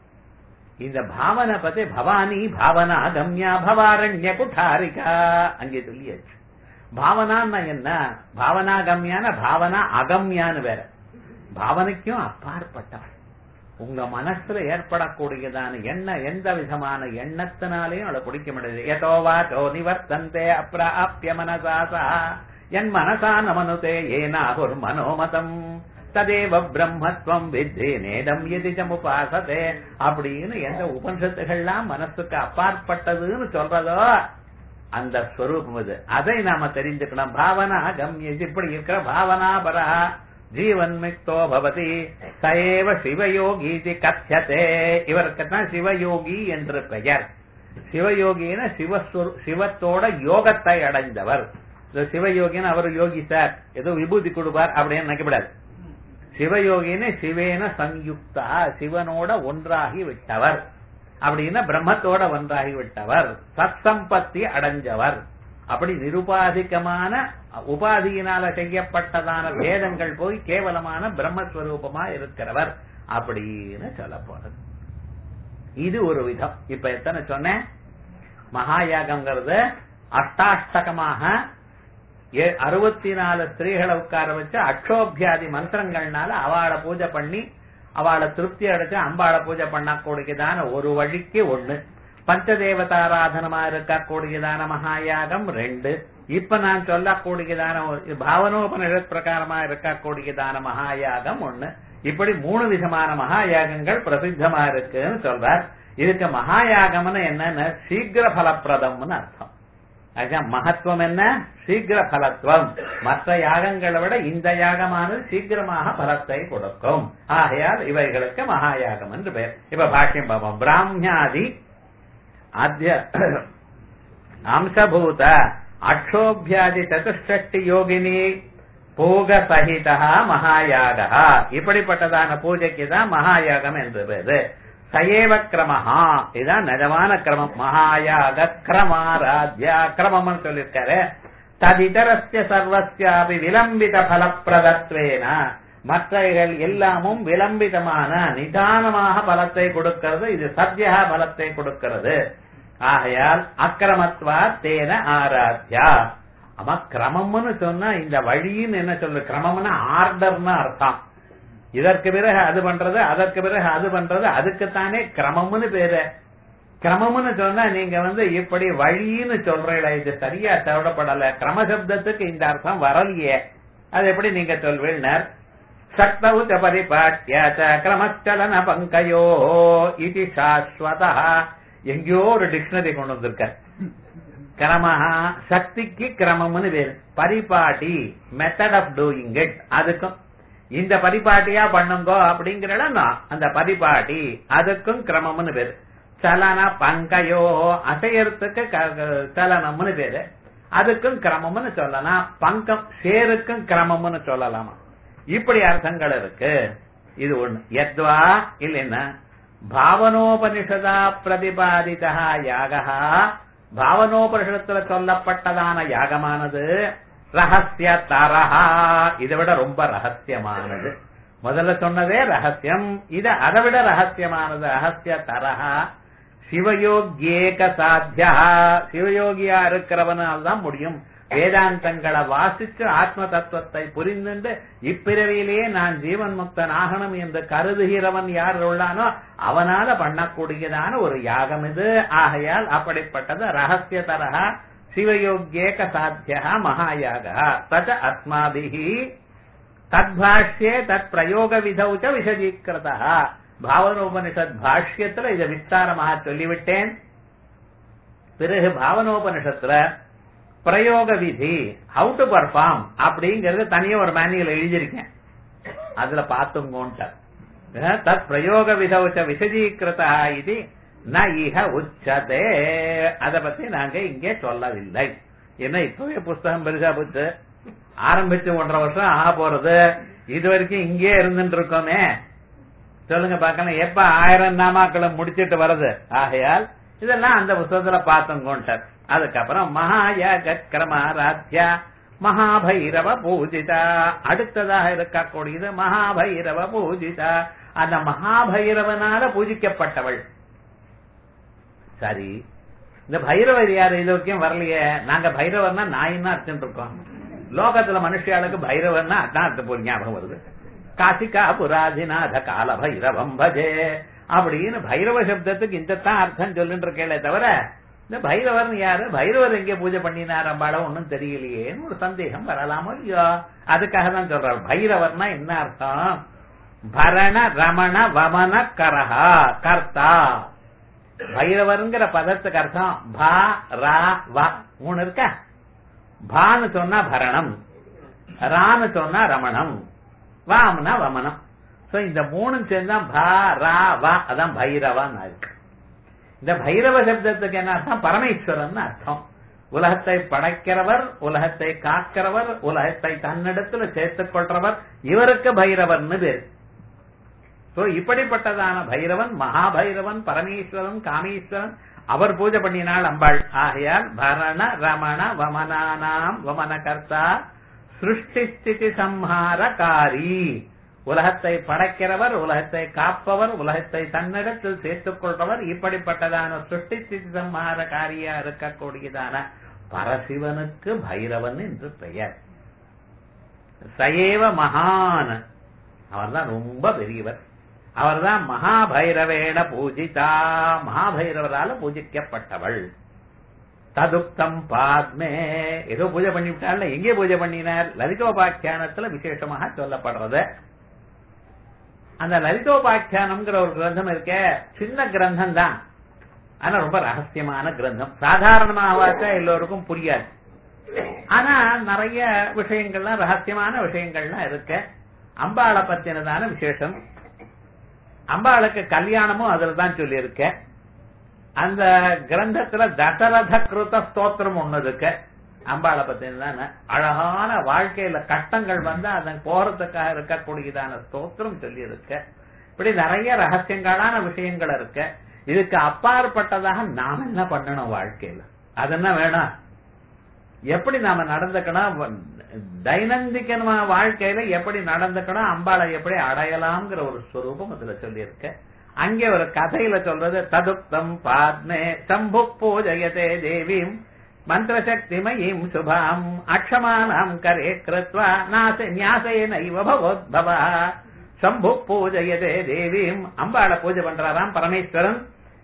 இந்த பாவனை பத்தி பவானி பாவனா கம்யா பவாரண்ய குட்டாரிகா அங்கே சொல்லியாச்சு பாவனான்னா என்ன பாவனா கம்யான பாவனா அகம்யான்னு வேற பாவனைக்கும் அப்பாற்பட்டவன் உங்க மனசுல ஏற்படக்கூடியதான எண்ணம் எந்த விதமான எண்ணத்தினாலையும் அவளை பிடிக்க முடியாது எதோ வாச்சோ நிவர்த்தந்தே அப்பிராப்பிய மனசாசா என் மனசா நமனுதே ஏனாகுர் மனோமதம் ததேவ பிரம்மத்வம் வித்தி நேடம் எதிஜமுபாசதே அப்படின்னு எந்த உபனிஷத்துகள்லாம் மனசுக்கு அப்பாற்பட்டதுன்னு சொல்றதோ அந்த ஸ்வரூபம் இது அதை நாம தெரிஞ்சுக்கணும் பாவனா கம்ய இப்படி இருக்கிற பாவனா பரா ஜீவன் முக்தோ பவதி சயேவ சிவயோகி இது கத்தியதே இவருக்கு தான் சிவயோகி என்று பெயர் சிவயோகின சிவஸ்வரு சிவத்தோட யோகத்தை அடைந்தவர் இந்த சிவயோகின்னு அவர் யோகி சார் ஏதோ விபூதி கொடுப்பார் அப்படின்னு நினைக்கப்படாது சிவயோகின்னு சிவேன சம்யுக்தா சிவனோட ஒன்றாகி விட்டவர் அப்படின்னா பிரம்மத்தோட ஒன்றாகி விட்டவர் சத்சம்பத்தி அடைஞ்சவர் அப்படி நிருபாதிகமான உபாதியினால செய்யப்பட்டதான வேதங்கள் போய் கேவலமான பிரம்மஸ்வரூபமா இருக்கிறவர் அப்படின்னு சொல்ல போறது இது ஒரு விதம் இப்ப எத்தனை சொன்னேன் மகாயாகம்ங்கிறது அஷ்டாஷ்டகமாக ஏ- அறுபத்தி நாலு ஸ்திரீகளை உட்கார வச்சு அக்ஷோபியாதி மந்திரங்கள்னால அவளை பூஜை பண்ணி அவளை திருப்தி அடைச்சு அம்பாளை பூஜை பண்ணக்கூடியதான ஒரு வழிக்கு ஒண்ணு பஞ்சதேவதாராதனமா இருக்கக்கூடியதான மகாயாகம் ரெண்டு இப்ப நான் சொல்லக்கூடியதான ஒரு பாவனோபனிஷத் பிரகாரமா இருக்கக்கூடியதான மகாயாகம் ஒண்ணு இப்படி மூணு விதமான மகாயாகங்கள் பிரசித்தமா இருக்குன்னு சொல்றார் இதுக்கு மகாயாகம்னு என்னன்னு சீக்கிர பலப்பிரதம்னு அர்த்தம் அதுதான் மகத்துவம் என்ன சீக்கிர பலத்துவம் மற்ற யாகங்களை விட இந்த யாகமானது சீக்கிரமாக பலத்தை கொடுக்கும் ஆகையால் இவைகளுக்கு மகாயாகம் என்று பெயர் இப்ப பாஷ்யம் பார்ப்போம் பிராமியாதி ஆத்திய அம்சபூத அக்ஷோபியாதி சதுஷ்டி யோகினி பூக சகிதா மகாயாக இப்படிப்பட்டதான பூஜைக்கு தான் மகாயாகம் என்று பேரு சயேவ கிரமஹா இதுதான் நிஜமான கிரமம் மகாயாக கிரமாராத்யா கிரமம்னு சொல்லியிருக்காரு ததிதரஸ்ய சர்வஸ்யாபி விலம்பித பலப்பிரதத்வேன மற்றைகள் எல்லாமும் விளம்பிதமான நிதானமாக பலத்தை கொடுக்கிறது இது சத்யா பலத்தை கொடுக்கிறது ஆகையால் அக்கிரமத்வா தேன ஆராத்யா ஆமா கிரமம்னு சொன்னா இந்த வழின்னு என்ன சொல்லு கிரமம்னா ஆர்டர்னு அர்த்தம் இதற்கு பிறகு அது பண்றது அதற்கு பிறகு அது பண்றது அதுக்குத்தானே கிரமம்னு பேரு கிரமம்னு சொன்னா நீங்க வந்து இப்படி வழின்னு சொல்றீங்களா இது சரியா தேவைப்படல கிரமசப்தத்துக்கு இந்த அர்த்தம் வரலையே அது எப்படி நீங்க சொல்வீழ்னர் சக்தவு ச பரிபாட்ய ச கிரமச்சலன பங்கயோ இது சாஸ்வதா எங்கேயோ ஒரு டிக்ஷனரி கொண்டு வந்திருக்க கிரமஹா சக்திக்கு கிரமம்னு வேறு பரிபாட்டி மெத்தட் ஆஃப் டூயிங் இட் அதுக்கும் இந்த பரிபாட்டியா பண்ணுங்கோ அப்படிங்கிற அந்த பரிபாட்டி அதுக்கும் கிரமம்னு பேரு சலன பங்கயோ அசையறதுக்கு க- சலனம்னு பேரு அதுக்கும் கிரமம்னு சொல்லலாம் பங்கம் சேருக்கும் கிரமம்னு சொல்லலாமா இப்படி அர்த்தங்கள் இருக்கு இது ஒண்ணு எத்வா இல்லைன்னா பாவனோபனிஷதா பிரதிபாதிதா யாகா பாவனோபனிஷத்துல சொல்லப்பட்டதான யாகமானது ரகசிய தரஹா இதை விட ரொம்ப ரகசியமானது முதல்ல சொன்னதே ரகசியம் இது அதை விட ரகசியமானது ரகசிய தரஹா சிவயோகியேக சாத்தியா சிவயோகியா இருக்கிறவனால் தான் முடியும் வேதாந்தங்களை வாசிச்சு ஆத்ம தத்துவத்தை புரிந்துண்டு இப்பிறவியிலேயே நான் ஜீவன் முக்தன் ஆகணும் என்று கருதுகிறவன் யார் உள்ளானோ அவனால பண்ணக்கூடியதான ஒரு யாகம் இது ஆகையால் அப்படிப்பட்டது ரகசிய தரஹா சிவயோகியேக சாத்தியா மகாயாக தத் அஸ்மாபிஹி தத்பாஷ்யே தத் பிரயோக விதௌ ச விசதீக்கிருதா பாவனோபனிஷத் பாஷ்யத்துல இதை விஸ்தாரமாக சொல்லிவிட்டேன் பிறகு பாவனோபனிஷத்துல பிரயோக விதி ஹவு டு பர்ஃபார்ம் அப்படிங்கறது தனியா ஒரு மேனுவல் எழுதியிருக்கேன் அதுல பார்த்துங்கோன்ட்டார் தத் பிரயோக விதௌச்ச விசதீகிருதா இது ந இஹ உச்சதே அத பத்தி நாங்க இங்கே சொல்லவில்லை ஏன்னா இப்பவே புஸ்தகம் பெருசா போச்சு ஆரம்பிச்சு ஒன்றரை வருஷம் ஆக போறது இது வரைக்கும் இங்கே இருந்துட்டு இருக்கோமே சொல்லுங்க பார்க்கலாம் எப்ப ஆயிரம் நாமாக்களை முடிச்சிட்டு வருது ஆகையால் இதெல்லாம் அந்த புஸ்தகத்துல பார்த்தோங்கோன்ட்டார் அதுக்கப்புறம் மகாயாக கிரமாராத்யா மகாபைரவ பூஜிதா அடுத்ததாக இருக்கக்கூடியது மகாபைரவ பூஜிதா அந்த மகாபைரவனால பூஜிக்கப்பட்டவள் சரி இந்த பைரவர் யாரு இது வரைக்கும் வரலையே நாங்க பைரவர்னா நாயின்னா அர்த்தம் இருக்கோம் லோகத்துல மனுஷியாளுக்கு பைரவர்னா அதான் அர்த்தம் போல் ஞாபகம் வருது காசிகா புராதிநாத கால பைரவம் பஜே அப்படின்னு பைரவ சப்தத்துக்கு இந்த தான் அர்த்தம் சொல்லிட்டு இருக்கேளே தவிர இந்த பைரவர் யாரு பைரவர் எங்கே பூஜை பண்ணினார் அம்பாளோ ஒன்னும் தெரியலையேன்னு ஒரு சந்தேகம் வரலாமோ இல்லையோ அதுக்காக தான் சொல்றாரு பைரவர்னா என்ன அர்த்தம் பரண ரமண வமன கரஹா கர்த்தா பைரவருங்கிற பதத்துக்கு அர்த்தம் பா ரா வ மூணு இருக்கா பான்னு சொன்னா பரணம் ரான்னு சொன்னா ரமணம் வாம்னா வமனம் சோ இந்த மூணும் சேர்ந்தா பா ரா வா அதான் பைரவான்னு இருக்கு இந்த பைரவ சப்தத்துக்கு என்ன அர்த்தம் பரமேஸ்வரன் அர்த்தம் உலகத்தை படைக்கிறவர் உலகத்தை காக்கிறவர் உலகத்தை தன்னிடத்துல சேர்த்துக் கொள்றவர் இவருக்கு பைரவர்னு பேரு சோ இப்படிப்பட்டதான பைரவன் மகாபைரவன் பரமேஸ்வரன் காமேஸ்வரன் அவர் பூஜை பண்ணினாள் அம்பாள் ஆகையால் பரண ரமண வமனானாம் வமன கர்த்தா சிருஷ்டி ஸ்திதி சம்ஹாரகாரி உலகத்தை படைக்கிறவர் உலகத்தை காப்பவர் உலகத்தை தன்னிடத்தில் சேர்த்துக் கொள்றவர் இப்படிப்பட்டதான சிருஷ்டி ஸ்திதி சம்ஹாரகாரியா இருக்கக்கூடியதான பரசிவனுக்கு பைரவன் என்று பெயர் சயேவ மகான் அவர்தான் ரொம்ப பெரியவர் அவர்தான் மகாபைரவேன பூஜிதா மகாபைரவரால பூஜிக்கப்பட்டவள் ததுப்தம் பாத்மே ஏதோ பூஜை பண்ணிவிட்டாள் எங்கே பூஜை பண்ணினார் லலிதோபாக்கியானத்துல விசேஷமாக சொல்லப்படுறது அந்த லலிதோபாக்கியானம்ங்கிற ஒரு கிரந்தம் இருக்க சின்ன கிரந்தம் தான் ஆனா ரொம்ப ரகசியமான கிரந்தம் சாதாரணமாக பார்த்தா எல்லோருக்கும் புரியாது ஆனா நிறைய விஷயங்கள்லாம் ரகசியமான விஷயங்கள்லாம் இருக்கு அம்பாளை பத்தினதான விசேஷம் அம்பாளுக்கு கல்யாணமும் அதுல தான் சொல்லியிருக்க அந்த கிரந்தத்துல தசரத கிருத ஸ்தோத்திரம் ஒண்ணு இருக்கு அம்பாளை பத்தினதான அழகான வாழ்க்கையில கட்டங்கள் வந்து அதன் போறதுக்காக இருக்கக்கூடியதான ஸ்தோத்திரம் சொல்லி இருக்க இப்படி நிறைய ரகசியங்களான விஷயங்கள் இருக்கு இதுக்கு அப்பாற்பட்டதாக நாம் என்ன பண்ணணும் வாழ்க்கையில அது என்ன வேணும் எப்படி நாம நடந்துக்கணும் தைனந்திகமா வாழ்க்கையில எப்படி நடந்துக்கணும் அம்பாளை எப்படி அடையலாம்ங்கிற ஒரு ஸ்வரூபம் அதுல சொல்லியிருக்க அங்கே ஒரு கதையில சொல்றது ததுப்தம் பாத்மே சம்பு பூஜயதே தேவீம் மந்திரசக்திமயீம் சுபாம் அக்ஷமானாம் கரே கிருத்வா நாச நியாசேன இவ பவோத்பவா சம்பு பூஜயதே தேவீம் அம்பாளை பூஜை பண்றாராம் பரமேஸ்வரன்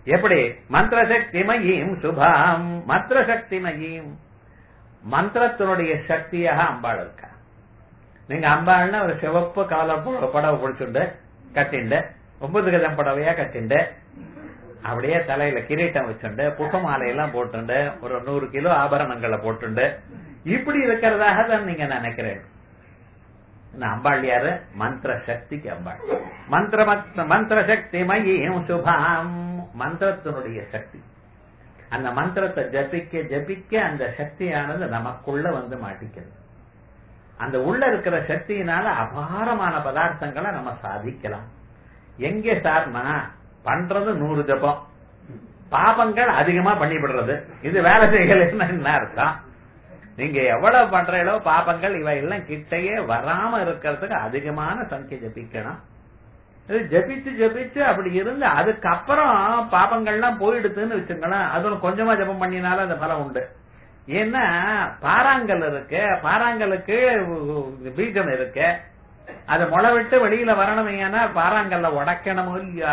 எப்படி மந்திர சக்திமயீம் சுபாம் மந்திர சக்திமயீம் மந்திரத்தினுடைய சக்தியாக அம்பாள் இருக்கா நீங்க அம்பாள்னா ஒரு சிவப்பு கால புடவை பிடிச்சுண்டு கட்டிண்டு ஒன்பது கதம் புடவையா கட்டிண்டு அப்படியே தலையில கிரீட்டம் வச்சுண்டு புஷ்ப மாலையெல்லாம் போட்டுண்டு ஒரு நூறு கிலோ ஆபரணங்களை போட்டுண்டு இப்படி இருக்கிறதாக தான் நீங்க நினைக்கிறேன் இந்த அம்பாள் யாரு மந்திர சக்திக்கு அம்பாள் மந்திர மந்திர சக்தி மயம் சுபாம் மந்திரத்தினுடைய சக்தி அந்த மந்திரத்தை ஜபிக்க ஜபிக்க அந்த சக்தியானது நமக்குள்ள வந்து மாட்டிக்கிறது அந்த உள்ள இருக்கிற சக்தியினால அபாரமான பதார்த்தங்களை நம்ம சாதிக்கலாம் எங்கே சார்னா பண்றது நூறு ஜபம் பாபங்கள் அதிகமா பண்ணிவிடுறது இது வேலை செய்யலைன்னா என்ன அர்த்தம் நீங்க எவ்வளவு பண்றீங்களோ பாபங்கள் இவை எல்லாம் கிட்டையே வராம இருக்கிறதுக்கு அதிகமான சங்கிய ஜபிக்கணும் இது ஜபிச்சு ஜபிச்சு அப்படி இருந்து அதுக்கப்புறம் பாபங்கள்லாம் போயிடுதுன்னு வச்சுங்களேன் அதுவும் கொஞ்சமா ஜபம் பண்ணினாலும் அந்த பலம் உண்டு ஏன்னா பாறாங்கல் இருக்கு பாறாங்கலுக்கு பீஜம் இருக்கு அதை முளை விட்டு வெளியில வரணும் ஏன்னா பாறாங்கல்ல உடைக்கணுமோ இல்லையா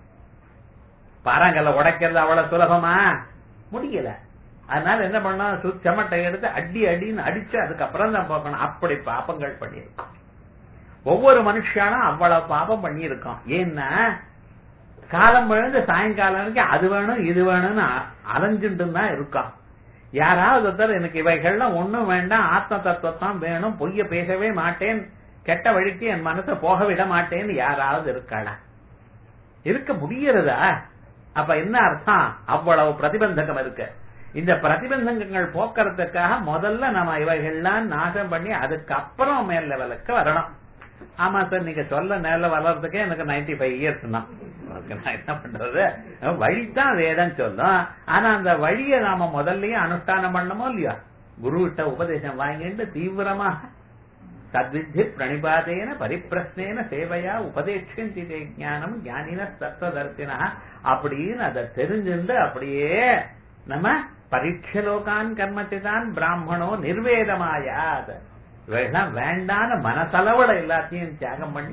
பாறாங்கல்ல உடைக்கிறது அவ்வளவு சுலபமா முடியல அதனால என்ன பண்ணா செமட்டை எடுத்து அடி அடின்னு அடிச்சு அதுக்கப்புறம் தான் பார்க்கணும் அப்படி பாப்பங்கள் பண்ணியிருக்கோம் ஒவ்வொரு மனுஷனும் அவ்வளவு பாபம் பண்ணியிருக்கோம் ஏன்னா காலம் விழுந்து சாயங்காலம் வரைக்கும் அது வேணும் இது வேணும்னு அலைஞ்சுட்டு தான் இருக்கான் யாராவது ஒருத்தர் எனக்கு இவைகள்லாம் ஒண்ணும் வேண்டாம் ஆத்ம தத்துவத்தான் வேணும் பொய்ய பேசவே மாட்டேன் கெட்ட வழிக்கு என் மனசை போக விட மாட்டேன்னு யாராவது இருக்காளா இருக்க முடியறதா அப்ப என்ன அர்த்தம் அவ்வளவு பிரதிபந்தகம் இருக்கு இந்த பிரதிபந்தகங்கள் போக்குறதுக்காக முதல்ல நம்ம இவைகள்லாம் நாசம் பண்ணி அதுக்கப்புறம் மேல் லெவலுக்கு வரணும் ஆமா சார் நீங்க சொல்ல நேரில் வளர்றதுக்கே எனக்கு நைன்டி ஃபைவ் இயர்ஸ் தான் நான் என்ன பண்றது வழிதான் வேதம் சொல்லும் ஆனா அந்த வழியை நாம முதல்லயே அனுஷ்டானம் பண்ணமோ இல்லையா குரு கிட்ட உபதேசம் வாங்கிட்டு தீவிரமாக சத்வித்தி பிரணிபாதேன பரிப்பிரஸ்னேன சேவையா உபதேட்சந்தி ஞானம் ஞானின தத்துவதர்த்தினா அப்படின்னு அதை தெரிஞ்சிருந்து அப்படியே நம்ம பரீட்சலோகான் கர்மச்சிதான் பிராமணோ நிர்வேதமாயாத இவைகள்லாம் வேண்டான மனசளவுல எல்லாத்தையும் தியாகம் பண்ணி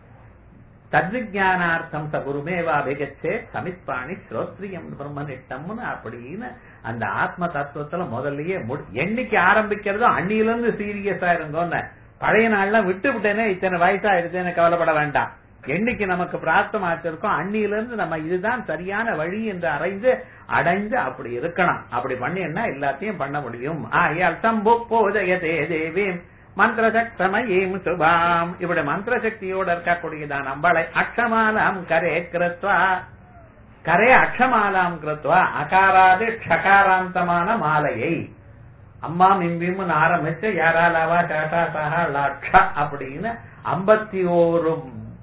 தத்விஜானார்த்தம் ச குருமேவாபிகச்சே சமித்பாணி ஸ்ரோத்ரியம் பிரம்மனிட்டம்னு அப்படின்னு அந்த ஆத்ம தத்துவத்துல முதல்லயே என்னைக்கு ஆரம்பிக்கிறதோ அன்னில இருந்து சீரியஸா இருந்தோன்னு பழைய நாள்லாம் விட்டு விட்டேனே இத்தனை வயசாயிருச்சேன்னு கவலைப்பட வேண்டாம் என்னைக்கு நமக்கு பிரார்த்தம் ஆச்சிருக்கோம் அன்னில இருந்து நம்ம இதுதான் சரியான வழி என்று அறைந்து அடைந்து அப்படி இருக்கணும் அப்படி பண்ணினா எல்லாத்தையும் பண்ண முடியும் ஆயால் சம்பு போதயதே தேவீம் மந்திர சக்தமயீம் சுபாம் இப்படி மந்திர சக்தியோட இருக்கக்கூடியதான் அம்பாளை அக்ஷமாலாம் கரே கிருத்வா கரே அக்ஷமாலாம் கிருத்வா அகாராது ஷகாராந்தமான மாலையை அம்மா மிம்பிம்னு ஆரம்பிச்சு யாராலாவா டாட்டா சஹா லாட்சா அப்படின்னு ஐம்பத்தி ஓரு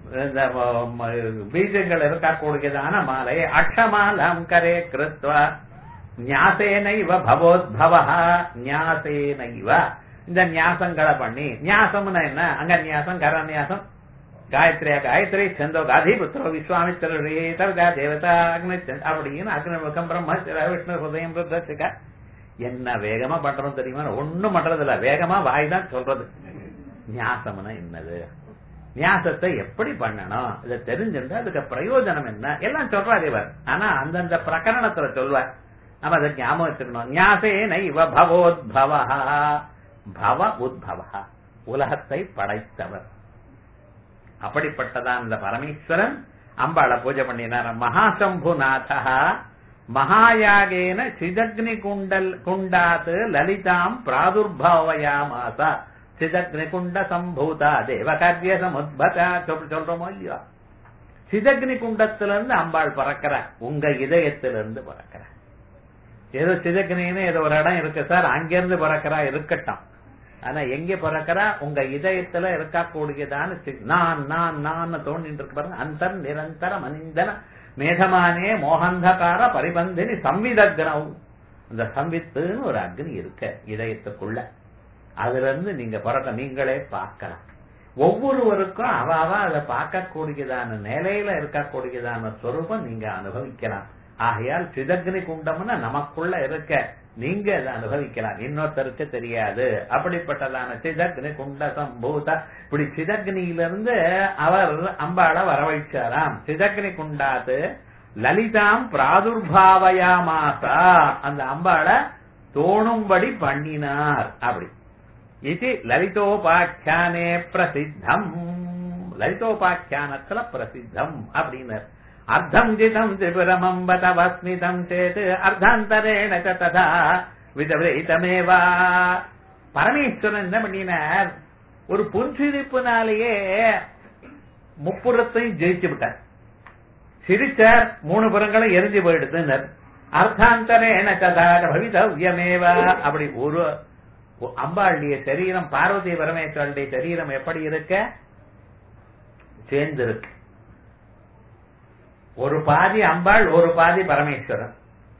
பீஜங்கள் இருக்கக்கூடியதான மாலை அக்ஷமாலாம் கரே கிருத்வா ஞாசேனைவ பவோத்பவா ஞாசேனைவ இந்த ஞாசங்களை பண்ணி ஞாசம்னா என்ன அங்க ஞாசம் கரநியாசம் காயத்ரியா காயத்ரி சந்தோ காதி புத்திரோ விஸ்வாமித்திரா தேவதா அக்னி அப்படின்னு அக்னிமுகம் பிரம்ம விஷ்ணு ஹிருதயம் ருத்ரசிகா என்ன வேகமா பண்றோம் தெரியுமா ஒண்ணும் பண்றது இல்ல வேகமா வாய் தான் சொல்றது ஞாசம்னா என்னது ஞாசத்தை எப்படி பண்ணணும் இதை தெரிஞ்சிருந்தா அதுக்கு பிரயோஜனம் என்ன எல்லாம் சொல்றாரு இவர் ஆனா அந்தந்த பிரகரணத்துல சொல்வார் நம்ம அதை ஞாபகம் வச்சுக்கணும் ஞாசே நைவ பவோத்பவா பவ உத்பவா உலகத்தை படைத்தவர் அப்படிப்பட்டதான் இந்த பரமேஸ்வரன் அம்பாளை பூஜை பண்ணினார் மகாசம்புநாதா மகாயாகேன சிதக்னி குண்டல் குண்டாத் லலிதாம் பிராதுர்பாவயாமாச சிதக்னி குண்ட சம்பூதா தேவகாரிய சமுத்பதா சொல்றோமோ இல்லையோ சிதக்னி குண்டத்திலிருந்து அம்பாள் பறக்கிற உங்க இதயத்திலிருந்து பறக்கிற ஏதோ சிதக்னின்னு ஏதோ ஒரு இடம் இருக்கு சார் அங்கிருந்து பறக்கிறா இருக்கட்டும் ஆனா எங்க பிறக்கிறா உங்க இதயத்துல இருக்கக்கூடியதான நான் நான் நான் தோண்டிட்டு இருக்கு பாருங்க அந்தர் நிரந்தர மனிதன மேகமானே மோகந்தகார பரிபந்தினி சம்விதக்னவ் அந்த சம்வித்துன்னு ஒரு அக்னி இருக்க இதயத்துக்குள்ள அதுல இருந்து நீங்க பிறக்க நீங்களே பார்க்கலாம் ஒவ்வொருவருக்கும் அவ அவ அதை பார்க்கக்கூடியதான நிலையில இருக்கக்கூடியதான ஸ்வரூபம் நீங்க அனுபவிக்கலாம் ஆகையால் சிதக்னி குண்டம்னா நமக்குள்ள இருக்க நீங்க அதை அனுபவிக்கலாம் இன்னொருத்தருக்கு தெரியாது அப்படிப்பட்டதான சிதக்னி குண்ட சம்பூத இப்படி சிதக்னியிலிருந்து அவர் அம்பாளை வரவழைச்சாராம் சிதக்னி குண்டாத்து லலிதாம் பிராதுர்பாவயாமாசா அந்த அம்பாளை தோணும்படி பண்ணினார் அப்படி இது லலிதோபாக்கியானே பிரசித்தம் லலிதோபாக்கியானத்துல பிரசித்தம் அப்படின்னார் அர்த்தம் ஜிதம் திபுரமம்ப தவஸ்மிதம் சேத் அர்த்தாந்தரேண ச ததா விதவிதமேவா பரமேஸ்வரன் என்ன பண்ணினார் ஒரு புன்சிரிப்புனாலேயே முப்புறத்தையும் ஜெயிச்சு விட்டார் சிரிச்சார் மூணு புறங்களும் எரிஞ்சு போயிடுதுன்னர் அர்த்தாந்தரேண சதா பவிதவ்யமேவா அப்படி ஒரு அம்பாளுடைய சரீரம் பார்வதி பரமேஸ்வரனுடைய சரீரம் எப்படி இருக்க சேர்ந்திருக்கு ஒரு பாதி அம்பாள் ஒரு பாதி பரமேஸ்வரன்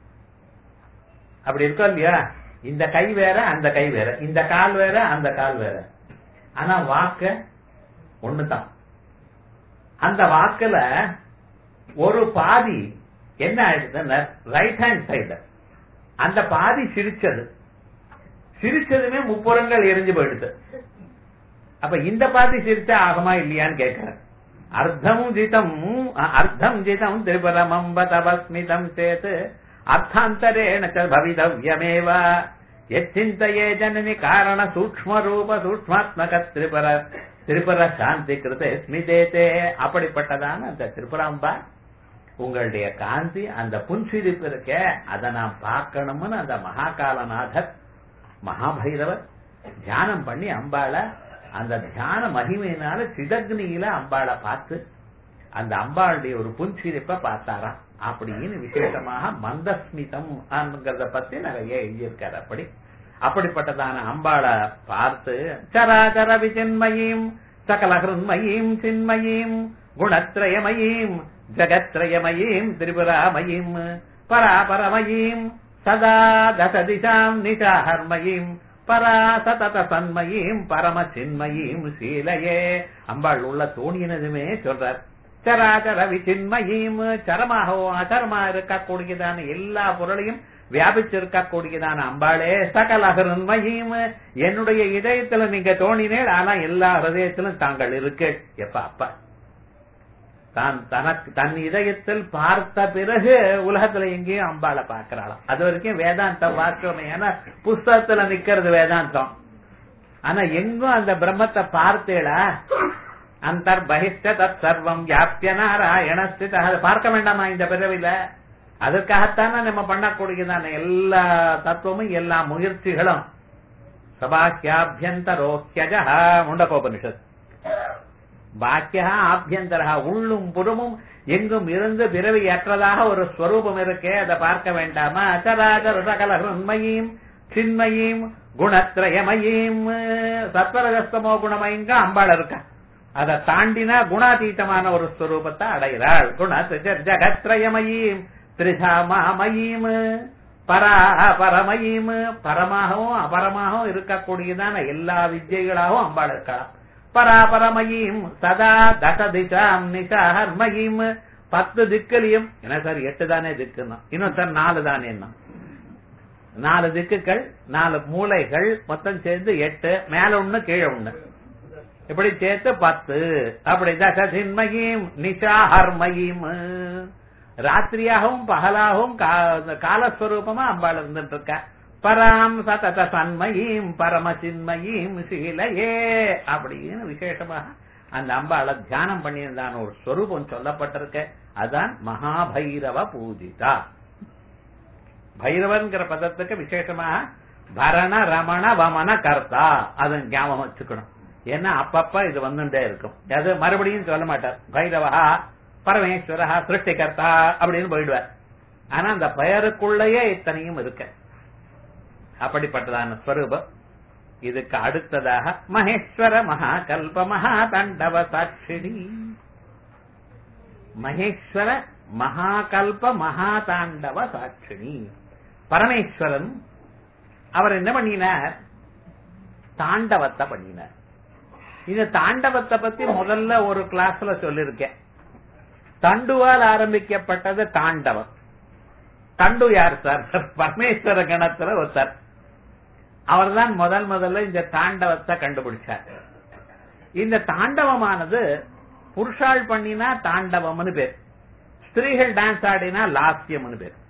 அப்படி இருக்கோ இல்லையா இந்த கை வேற அந்த கை வேற இந்த கால் வேற அந்த கால் வேற ஆனா வாக்க ஒண்ணுதான் அந்த வாக்குல ஒரு பாதி என்ன ஆயிடுதுன்னா ரைட் ஹேண்ட் சைடு அந்த பாதி சிரிச்சது சிரிச்சதுமே முப்புறங்கள் எரிஞ்சு போயிடுது அப்ப இந்த பாதி சிரிச்சா ஆகுமா இல்லையான்னு கேட்கிறேன் அர்த்தம் ஜிதம் அர்த்தம் ஜிதம் திரிபுரமம்ப தபஸ்மிதம் சேத் அர்த்தாந்தரேண ச பவிதவ்யமேவ எச்சிந்தையே ஜனனி காரண சூக்ம ரூப சூக்மாத்மக திரிபுர திரிபுர சாந்தி கிருத ஸ்மிதேதே அப்படிப்பட்டதான அந்த திரிபுராம்பா உங்களுடைய காந்தி அந்த புன்சிரிப்பு இருக்க அதை நான் பார்க்கணும்னு அந்த மகாகாலநாதர் மகாபைரவர் தியானம் பண்ணி அம்பாள அந்த தியான மகிமையினால சிதக்னியில அம்பாளை பார்த்து அந்த அம்பாளுடைய ஒரு புன்சிரிப்பை பார்த்தாராம் அப்படின்னு விசேஷமாக மந்தஸ்மிதம் ஆங்கிறத பத்தி நிறைய எழுதியிருக்காரு அப்படி அப்படிப்பட்டதான அம்பாளை பார்த்து சராச்சர விசின்மயீம் சகலஹிருன்மயீம் சின்மயீம் குணத்ரயமயீம் ஜகத்ரயமயீம் திரிபுராமயீம் பராபரமயீம் சதா தசதிசாம் நிஷாஹர்மயீம் பரா சதத சன்மயீம் பரம சின்மயீம் சீலையே அம்பாள் உள்ள தோணினதுமே சொல்றார் சராச்சர விசின்மயீம் சரமாகவும் அசரமா இருக்கக்கூடியதான எல்லா பொருளையும் வியாபிச்சிருக்கக்கூடியதான அம்பாளே சகல அகருண்மையும் என்னுடைய இதயத்துல நீங்க தோணினேள் ஆனா எல்லா ஹதயத்திலும் தாங்கள் இருக்கு எப்ப அப்பா தான் தனக்கு தன் இதயத்தில் பார்த்த பிறகு உலகத்துல எங்கேயும் அம்பாளை பார்க்கிறாளாம் அது வரைக்கும் வேதாந்தம் பார்த்தோமே ஏன்னா புஸ்தகத்துல நிக்கிறது வேதாந்தம் ஆனா எங்கும் அந்த பிரம்மத்தை பார்த்தேளா அந்தர் பகிஷ்ட தத் சர்வம் வியாபிய நாராயணஸ்தித அதை பார்க்க வேண்டாமா இந்த பிறவில அதற்காகத்தானே நம்ம பண்ணக்கூடியதான எல்லா தத்துவமும் எல்லா முயற்சிகளும் சபாக்கியாபியந்தரோக்கியஜா முண்டகோபனிஷத் பாக்கியா ஆபியந்தரா உள்ளும் புறமும் எங்கும் இருந்து பிறவி அற்றதாக ஒரு ஸ்வரூபம் இருக்கே அதை பார்க்க வேண்டாமா அச்சராச்சர சகல உண்மையும் சின்மையும் குணத்ரயமயும் சத்வரகஸ்தமோ குணமயங்க அம்பாள் இருக்கா அதை தாண்டினா குணாதீதமான ஒரு ஸ்வரூபத்தை அடைகிறாள் குண ஜகத்ரயமயீம் திரிசாமயீம் பரா பரமயீம் பரமாகவும் அபரமாகவும் இருக்கக்கூடியதான எல்லா வித்யைகளாகவும் அம்பாள் இருக்கலாம் பராபரமயீம் சதா தச திசாம் நிசாஹர்மயீம் பத்து திக்கலையும் என்ன சார் எட்டு தானே திக்குன்னா இன்னும் சார் நாலு தானே என்ன நாலு திக்குகள் நாலு மூளைகள் மொத்தம் சேர்ந்து எட்டு மேல ஒண்ணு கீழே ஒண்ணு இப்படி சேர்த்து பத்து அப்படி தசசின்மயீம் நிஷாஹர்மயீம் ராத்திரியாகவும் பகலாகவும் காலஸ்வரூபமா அம்பாள் இருந்துட்டு இருக்க பராம் சதத சன்மயீம் பரமசின்மயீம் சீலையே அப்படின்னு விசேஷமாக அந்த அம்பாளை தியானம் பண்ணியிருந்தான ஒரு ஸ்வரூபம் சொல்லப்பட்டிருக்க அதான் மகாபைரவ பூஜிதா பைரவன்கிற பதத்துக்கு விசேஷமாக பரண ரமண வமன கர்த்தா அதை ஞாபகம் வச்சுக்கணும் ஏன்னா அப்பப்ப இது வந்துட்டே இருக்கும் அது மறுபடியும் சொல்ல மாட்டார் பைரவா பரமேஸ்வரா சிருஷ்டிகர்த்தா அப்படின்னு போயிடுவார் ஆனா அந்த பெயருக்குள்ளேயே இத்தனையும் இருக்கு அப்படிப்பட்டதான ஸ்வரூபம் இதுக்கு அடுத்ததாக மகேஸ்வர மகாகல்ப மகா தண்டவ சாட்சிணி மகேஸ்வர மகாகல்ப மகா தாண்டவ சாட்சிணி பரமேஸ்வரன் அவர் என்ன பண்ணினார் தாண்டவத்தை பண்ணினார் இந்த தாண்டவத்தை பத்தி முதல்ல ஒரு கிளாஸ்ல சொல்லிருக்கேன் தண்டுவால் ஆரம்பிக்கப்பட்டது தாண்டவம் தண்டு யார் சார் பரமேஸ்வர கணத்துல ஒருத்தர் அவர் தான் முதல் முதல்ல இந்த தாண்டவத்தை கண்டுபிடிச்சார் இந்த தாண்டவமானது புருஷால் பண்ணினா தாண்டவம்னு பேர் ஸ்திரீகள் டான்ஸ் ஆடினா லாஸ்யம்னு பேர்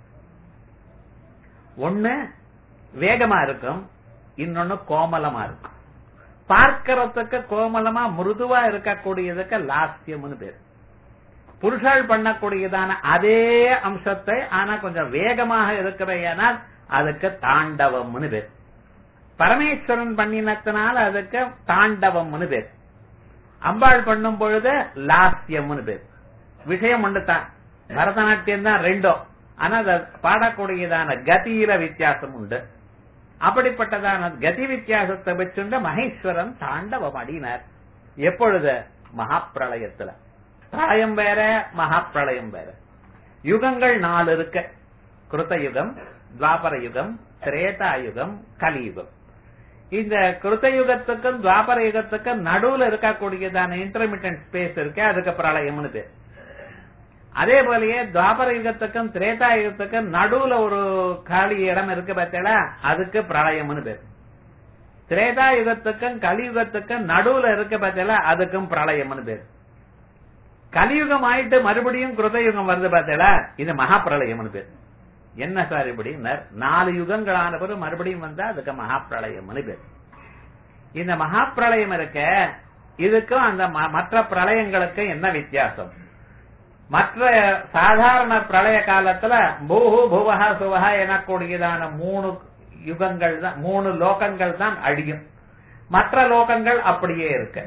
ஒண்ணு வேகமா இருக்கும் இன்னொன்னு கோமலமா இருக்கும் பார்க்கறதுக்கு கோமலமா மிருதுவா இருக்கக்கூடியதுக்கு லாஸ்யம்னு பேர் புருஷால் பண்ணக்கூடியதான அதே அம்சத்தை ஆனா கொஞ்சம் வேகமாக இருக்கிறேனால் அதுக்கு தாண்டவம்னு பேர் பரமேஸ்வரன் பண்ணினத்தினால அதுக்கு தாண்டவம்னு பேர் அம்பாள் பண்ணும் பொழுது லாஸ்யம்னு பேர் விஷயம் ஒன்று தான் பரதநாட்டியம் தான் ரெண்டும் ஆனா அது பாடக்கூடியதான கதியில வித்தியாசம் உண்டு அப்படிப்பட்டதான கதி வித்தியாசத்தை வச்சுண்டு மகேஸ்வரன் தாண்டவம் அடினார் எப்பொழுது மகாப்பிரளயத்துல பிரளயம் வேற மகாப்பிரளயம் வேற யுகங்கள் நாலு இருக்க கிருத்த யுகம் துவாபர யுகம் திரேதா யுகம் கலியுகம் இந்த கிருத்த யுகத்துக்கும் துவாபர யுகத்துக்கும் நடுவுல இருக்கக்கூடியதான இன்டர்மீடியன்ட் ஸ்பேஸ் இருக்கு அதுக்கு பிரளயம்னு பேர் அதே போலயே துவாபர யுகத்துக்கும் திரேதா யுகத்துக்கும் நடுவுல ஒரு காலி இடம் இருக்கு பார்த்தீங்களா அதுக்கு பிரளயம்னு பேர் திரேதா யுகத்துக்கும் கலியுகத்துக்கும் நடுவுல இருக்கு பார்த்தீங்களா அதுக்கும் பிரளயம்னு பேர் கலியுகம் ஆயிட்டு மறுபடியும் கிருதயுகம் வருது பார்த்தீங்களா இது மகா பிரளயம்னு பேர் என்ன சார் இப்படி நாலு யுகங்கள் ஆன பிறகு மறுபடியும் வந்தா அதுக்கு மகா பிரளயம்னு பேர் இந்த மகா பிரளயம் இருக்க இதுக்கும் அந்த மற்ற பிரளயங்களுக்கு என்ன வித்தியாசம் மற்ற சாதாரண பிரளய காலத்துல பூஹு புவஹா சுவஹா எனக்கூடியதான மூணு யுகங்கள் தான் மூணு லோகங்கள் தான் அழியும் மற்ற லோகங்கள் அப்படியே இருக்கு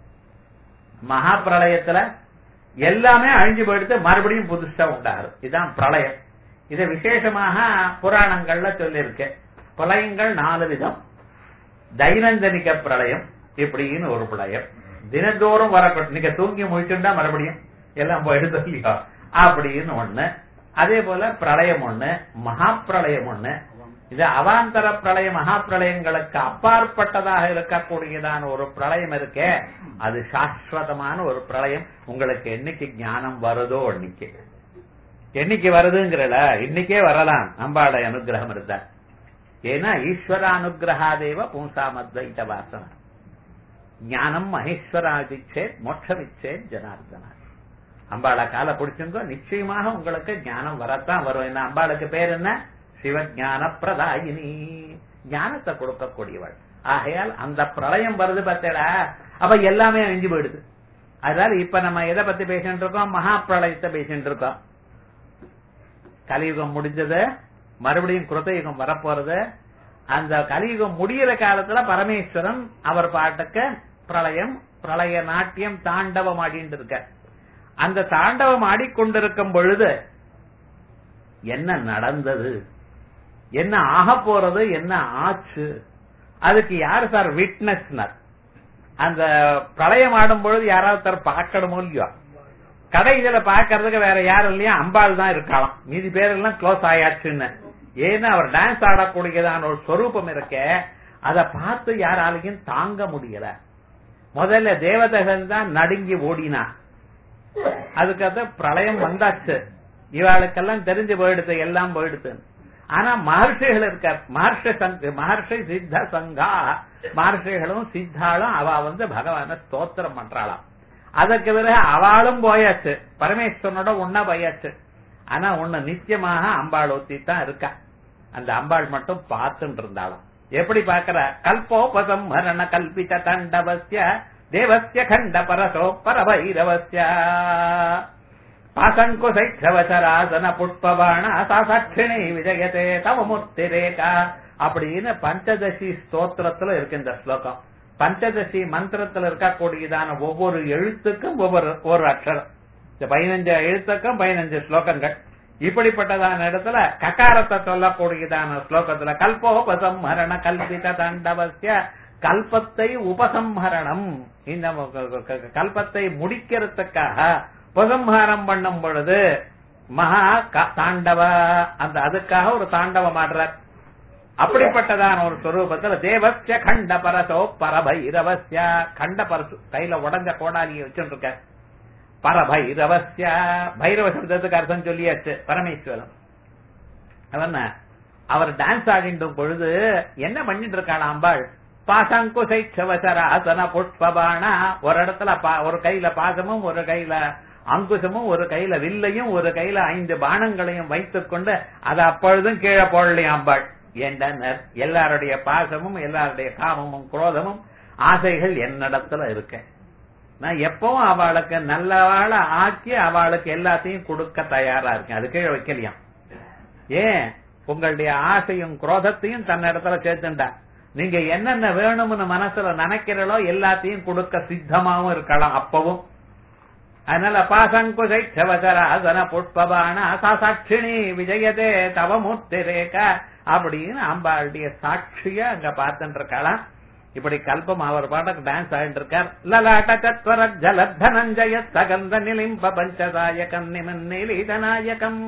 மகா பிரளயத்துல எல்லாமே அழிஞ்சு போயிடுத்து மறுபடியும் புதுசா உண்டாகும் இதுதான் பிரளயம் இதை விசேஷமாக புராணங்கள்ல சொல்லியிருக்கு பிரளயங்கள் நாலு விதம் தைனந்தனிக்க பிரளயம் இப்படின்னு ஒரு பிரளயம் தினந்தோறும் வரக்கூடும் நீங்க தூங்கி முடிச்சுட்டா மறுபடியும் எல்லாம் போயிடுது இல்லையா அப்படின்னு ஒண்ணு அதே போல பிரளயம் ஒண்ணு மகா பிரளயம் ஒண்ணு இது அவாந்தர பிரளய மகா பிரளயங்களுக்கு அப்பாற்பட்டதாக இருக்கக்கூடியதான ஒரு பிரளயம் இருக்கே அது சாஸ்வதமான ஒரு பிரளயம் உங்களுக்கு என்னைக்கு ஞானம் வருதோ அன்னைக்கு என்னைக்கு வருதுங்கிறல இன்னைக்கே வரலாம் அம்பாட அனுகிரகம் இருந்தா ஏன்னா ஈஸ்வர அனுகிரகாதேவ பூசாமத்வைத வாசன ஞானம் மகேஸ்வராதிச்சே மோட்சமிச்சே ஜனார்தனா அம்பாளை காலை பிடிச்சிருந்தோ நிச்சயமாக உங்களுக்கு ஞானம் வரத்தான் வரும் என்ன அம்பாளுக்கு பேர் என்ன சிவஞான பிரதாயினி ஞானத்தை கொடுக்கக்கூடியவள் ஆகையால் அந்த பிரளயம் வருது பார்த்தேடா அப்ப எல்லாமே அழிஞ்சு போயிடுது அதனால இப்ப நம்ம எதை பத்தி பேசிட்டு இருக்கோம் மகா பிரளயத்தை பேசிட்டு இருக்கோம் கலியுகம் முடிஞ்சது மறுபடியும் குருதயுகம் வரப்போறது அந்த கலியுகம் முடியிற காலத்துல பரமேஸ்வரன் அவர் பாட்டுக்கு பிரளயம் பிரளய நாட்டியம் தாண்டவம் ஆடிட்டு இருக்க அந்த தாண்டவம் ஆடிக்கொண்டிருக்கும் பொழுது என்ன நடந்தது என்ன ஆக போறது என்ன ஆச்சு அதுக்கு யாரு சார் விட்னஸ்னர் அந்த பிரளயம் ஆடும் பொழுது யாராவது சார் பார்க்கணுமோ இல்லையோ கடை இதுல பாக்குறதுக்கு வேற யாரும் இல்லையா அம்பாள் தான் இருக்கலாம் மீதி பேரெல்லாம் க்ளோஸ் ஆயாச்சுன்னு ஏன்னா அவர் டான்ஸ் ஆடக்கூடியதான ஒரு ஸ்வரூபம் இருக்க அதை பார்த்து யாராலையும் தாங்க முடியல முதல்ல தேவதகன் தான் நடுங்கி ஓடினா அதுக்கு பிரளயம் வந்தாச்சு இவாளுக்கெல்லாம் தெரிஞ்சு போயிடுது எல்லாம் போயிடுது ஆனா மகர்ஷிகள் இருக்கார் மகர்ஷி மகர்ஷி சித்த சங்கா மகர்ஷிகளும் சித்தாலும் அவ வந்து பகவான ஸ்தோத்திரம் பண்றாளாம் அதற்கு பிறகு அவளும் போயாச்சு பரமேஸ்வரனோட ஒன்னா போயாச்சு ஆனா ஒண்ணு நிச்சயமாக அம்பாள் ஒத்தி தான் இருக்கா அந்த அம்பாள் மட்டும் பார்த்துட்டு இருந்தாலும் எப்படி பாக்குற கல்போபசம் மரண கல்பித தண்டவசிய தேவசிய கண்ட பரசோ பரபைரவசிய பாசங்குசைவசராசன புஷ்பபாண சாசாட்சிணி விஜயதே தவ மூர்த்தி ரேகா அப்படின்னு பஞ்சதசி ஸ்தோத்திரத்துல இருக்கு இந்த ஸ்லோகம் பஞ்சதசி மந்திரத்துல இருக்கக்கூடியதான ஒவ்வொரு எழுத்துக்கும் ஒவ்வொரு ஒரு அக்ஷரம் இந்த பதினஞ்சு எழுத்துக்கும் பதினஞ்சு ஸ்லோகங்கள் இப்படிப்பட்டதான இடத்துல ககாரத்தை சொல்லக்கூடியதான ஸ்லோகத்துல கல்போபசம்ஹரண கல்பித தாண்டவசிய கல்பத்தை உபசம்ஹரணம் இந்த கல்பத்தை முடிக்கிறதுக்காக உபசம்ஹாரம் பண்ணும் பொழுது மகா தாண்டவ அந்த அதுக்காக ஒரு தாண்டவம் ஆடுறார் அப்படிப்பட்டதான ஒரு ஸ்வரூபத்துல தேவசிய கண்ட பரசோ பரபைரவசிய கண்ட பரசு கையில உடஞ்ச கோடாலியை வச்சுட்டு இருக்க பரபைரவசிய பைரவ சப்தத்துக்கு அர்த்தம் சொல்லியாச்சு பரமேஸ்வரன் அவன் அவர் டான்ஸ் ஆடிண்டும் பொழுது என்ன பண்ணிட்டு இருக்காள் அம்பாள் பாசங்குசை சவசராசன புஷ்பபானா ஒரு இடத்துல ஒரு கையில பாசமும் ஒரு கையில அங்குசமும் ஒரு கையில வில்லையும் ஒரு கையில ஐந்து பானங்களையும் வைத்துக் கொண்டு அதை அப்பொழுதும் கீழே போடலையும் அம்பாள் ஏண்டனர் எல்லாருடைய பாசமும் எல்லாருடைய காமமும் குரோதமும் ஆசைகள் என்னிடத்துல இருக்க நான் எப்பவும் அவளுக்கு நல்லவாழ ஆக்கி அவளுக்கு எல்லாத்தையும் கொடுக்க தயாரா இருக்கேன் அது கீழே வைக்கலையாம் ஏன் உங்களுடைய ஆசையும் குரோதத்தையும் தன்னிடத்துல சேர்த்துண்டா நீங்க என்னென்ன வேணும்னு மனசுல நினைக்கிறீங்களோ எல்லாத்தையும் கொடுக்க சித்தமாவும் இருக்கலாம் அப்பவும் அதனால பாசங்குசை சவசராசன புஷ்பபான சாட்சிணி விஜயதே தவமூர்த்தி ரேகா அப்படின்னு அம்பாளுடைய சாட்சிய அங்க பார்த்துட்டு இருக்கலாம் இப்படி கல்பம் அவர் பாட்டுக்கு டான்ஸ் ஆடிட்டு இருக்கார் லலாட்ட சத்வர ஜலத்தனஞ்சய சகந்த நிலிம்ப பஞ்சதாயகம் நிமநீலிதநாயகம்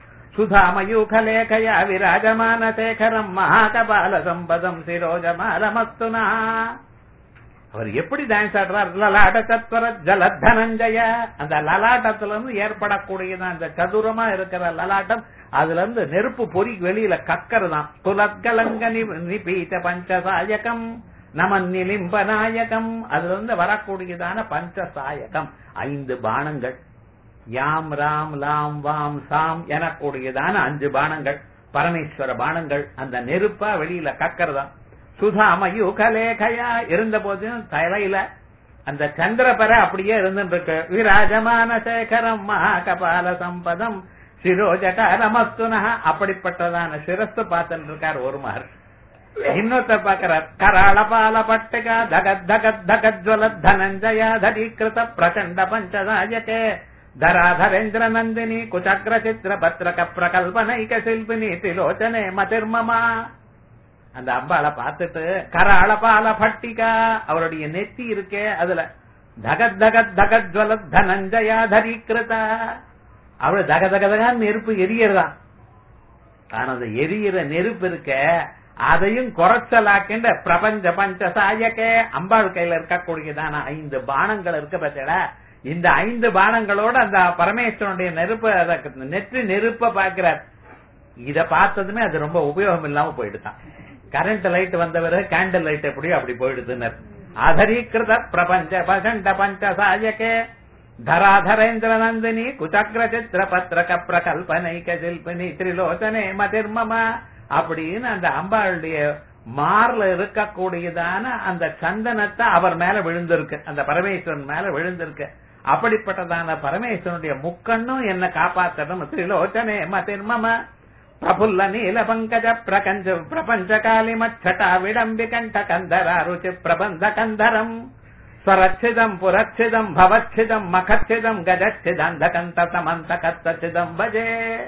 சுதாமயூகலேಖಯ விராஜமான சேகரம் மகாகபால சம்பதம் சிரோஜமாலமஸ்துனா அவர் எப்படி டான்ஸ் ஆடுறார் லலாட்ட சத்வர ஜலத்தனஞ்சய அந்த லலாட்டத்துல இருந்து ஏற்படக்கூடியது அந்த சதுரமா இருக்கிற லலாட்டம் அதுல இருந்து நெருப்பு பொறி வெளியில கக்கறதான் துலத்கலங்க நிபீத பஞ்சசாயகம் நமன் நிலிம்ப நாயகம் அதுல இருந்து வரக்கூடியதான பஞ்சசாயகம் ஐந்து பானங்கள் யாம் ராம் லாம் வாம் சாம் எனக்கூடியதான அஞ்சு பானங்கள் பரமேஸ்வர பானங்கள் அந்த நெருப்பா வெளியில கக்கறதான் சுதாமயு கலேகையா இருந்த போதும் தலையில அந்த சந்திரபர அப்படியே இருந்துட்டு இருக்கு விராஜமான சேகரம் மகாகபால சம்பதம் சிரோஜகாரமஸ்துனா அப்படிப்பட்டதான சிரஸ்து பார்த்துட்டு இருக்கார் ஒரு மகர்ஷி இன்னொருத்தர் பாக்கிறார் கராளபால பட்டகா தகத் தகத் தகஜ்வல தனஞ்சய தடீகிருத பிரச்சண்ட பஞ்சதாயகே ధరాధరేంద్ర నందిని కుచక్ర చిత్ర పత్రక ప్రకల్పనైక శిల్పిని திலோச்சனே மதிர்மமா அந்த அம்பாளை பார்த்துட்டு கராளபால பட்டிகா அவருடைய நெத்தி இருக்கே அதுல தகத் தகத் தகத் ஜுவல தனஞ்சயா தரிக்கிருதா அவரு தக தக தகான்னு நெருப்பு எரியறதா ஆனா அந்த எரியிற நெருப்பு இருக்க அதையும் குறைச்சலாக்கின்ற பிரபஞ்ச பஞ்ச சாயக்கே அம்பாள் கையில இருக்கக்கூடியதான ஐந்து பானங்கள் இருக்க பத்தடா இந்த ஐந்து பானங்களோட அந்த பரமேஸ்வரனுடைய நெருப்பு அத நெற்றி நெருப்ப பாக்குறார் இத பார்த்ததுமே அது ரொம்ப உபயோகம் இல்லாம போயிடுதான் கரண்ட் லைட் வந்தவரு கேண்டில் லைட் எப்படியோ அப்படி போயிடுதுன்னு அதரீகிருத பிரபஞ்ச பசண்ட பஞ்ச சாயக்கே தராதரேந்திர நந்தினி குச்சக்ர சித்திர பத்திரக பிரகல்பனைக சில்பினி திரிலோச்சனே மதிர்மம அப்படின்னு அந்த அம்பாளுடைய மார்ல இருக்கக்கூடியதான அந்த சந்தனத்தை அவர் மேல விழுந்திருக்கு அந்த பரமேஸ்வரன் மேல விழுந்திருக்கு அப்படிப்பட்டதான பரமேஸ்வரனுடைய முக்கண்ணும் என்ன காப்பாத்தணும் திரிலோச்சனே மதிர்மம பிரபுல்ல நீல பங்கஜ பிரகஞ்ச பிரபஞ்ச காலிமச்சட்டா விடம்பி கண்ட கந்தரா ருச்சி பிரபந்த கந்தரம் ஸ்வரச்சிதம் புரச்சிதம் பவச்சிதம் மகச்சிதம் கஜச்சிதந்த கந்த சமந்த கத்தச்சிதம் பஜே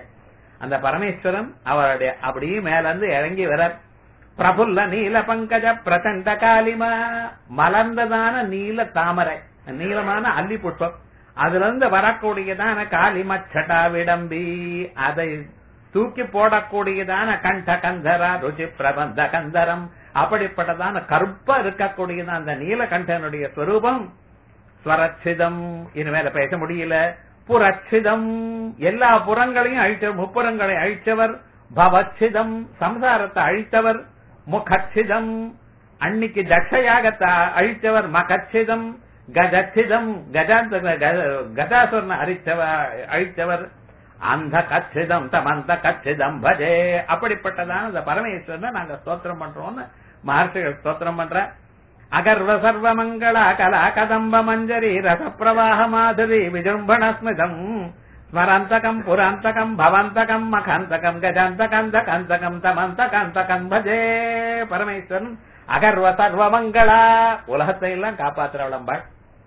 அந்த பரமேஸ்வரன் அவருடைய அப்படியே மேல இருந்து இறங்கி வர பிரபுல்ல நீல பங்கஜ பிரச்சண்ட காலிமா மலர்ந்ததான நீல தாமரை நீளமான அல்லி புஷ்பம் அதுல இருந்து வரக்கூடியதான காளிமச்சட்டா விடம்பி அதை தூக்கி போடக்கூடியதான கண்ட கந்தரா ருச்சி பிரபந்த கந்தரம் அப்படிப்பட்டதான கருப்பா இருக்கக்கூடியதான அந்த நீலகண்டனுடைய ஸ்வரூபம் ஸ்வரச்சிதம் இனிமேல பேச முடியல புரட்சிதம் எல்லா புறங்களையும் அழித்தவர் முப்புறங்களை அழித்தவர் பவச்சிதம் சம்சாரத்தை அழித்தவர் முகச்சிதம் அன்னைக்கு தட்சயாகத்தை அழித்தவர் மகச்சிதம் கஜச்சிதம் கஜாந்த கஜாசுரனை அழித்தவர் அழித்தவர் அந்த கச்சிதம் தமந்த கச்சிதம் பஜே அப்படிப்பட்டதான அந்த பரமேஸ்வரனை நாங்க ஸ்தோத்திரம் பண்றோம்னு மகர்ஷிகள் ஸ்தோத்திரம் பண்ற அகர்வ சர்வ மங்கள கலா கதம்ப மஞ்சரி ரச பிரவாக மாதுரி விஜృంభణ ஸ்மிதம் ஸ்மராந்தகம் புராந்தகம் பவந்தகம் மகாந்தகம் கஜாந்தகந்த கந்தகம் தமந்த கந்தகம் பஜே பரமேஸ்வரன் அகர்வ சர்வ மங்களா உலகத்தை எல்லாம் காப்பாத்துறவள் அம்பாள்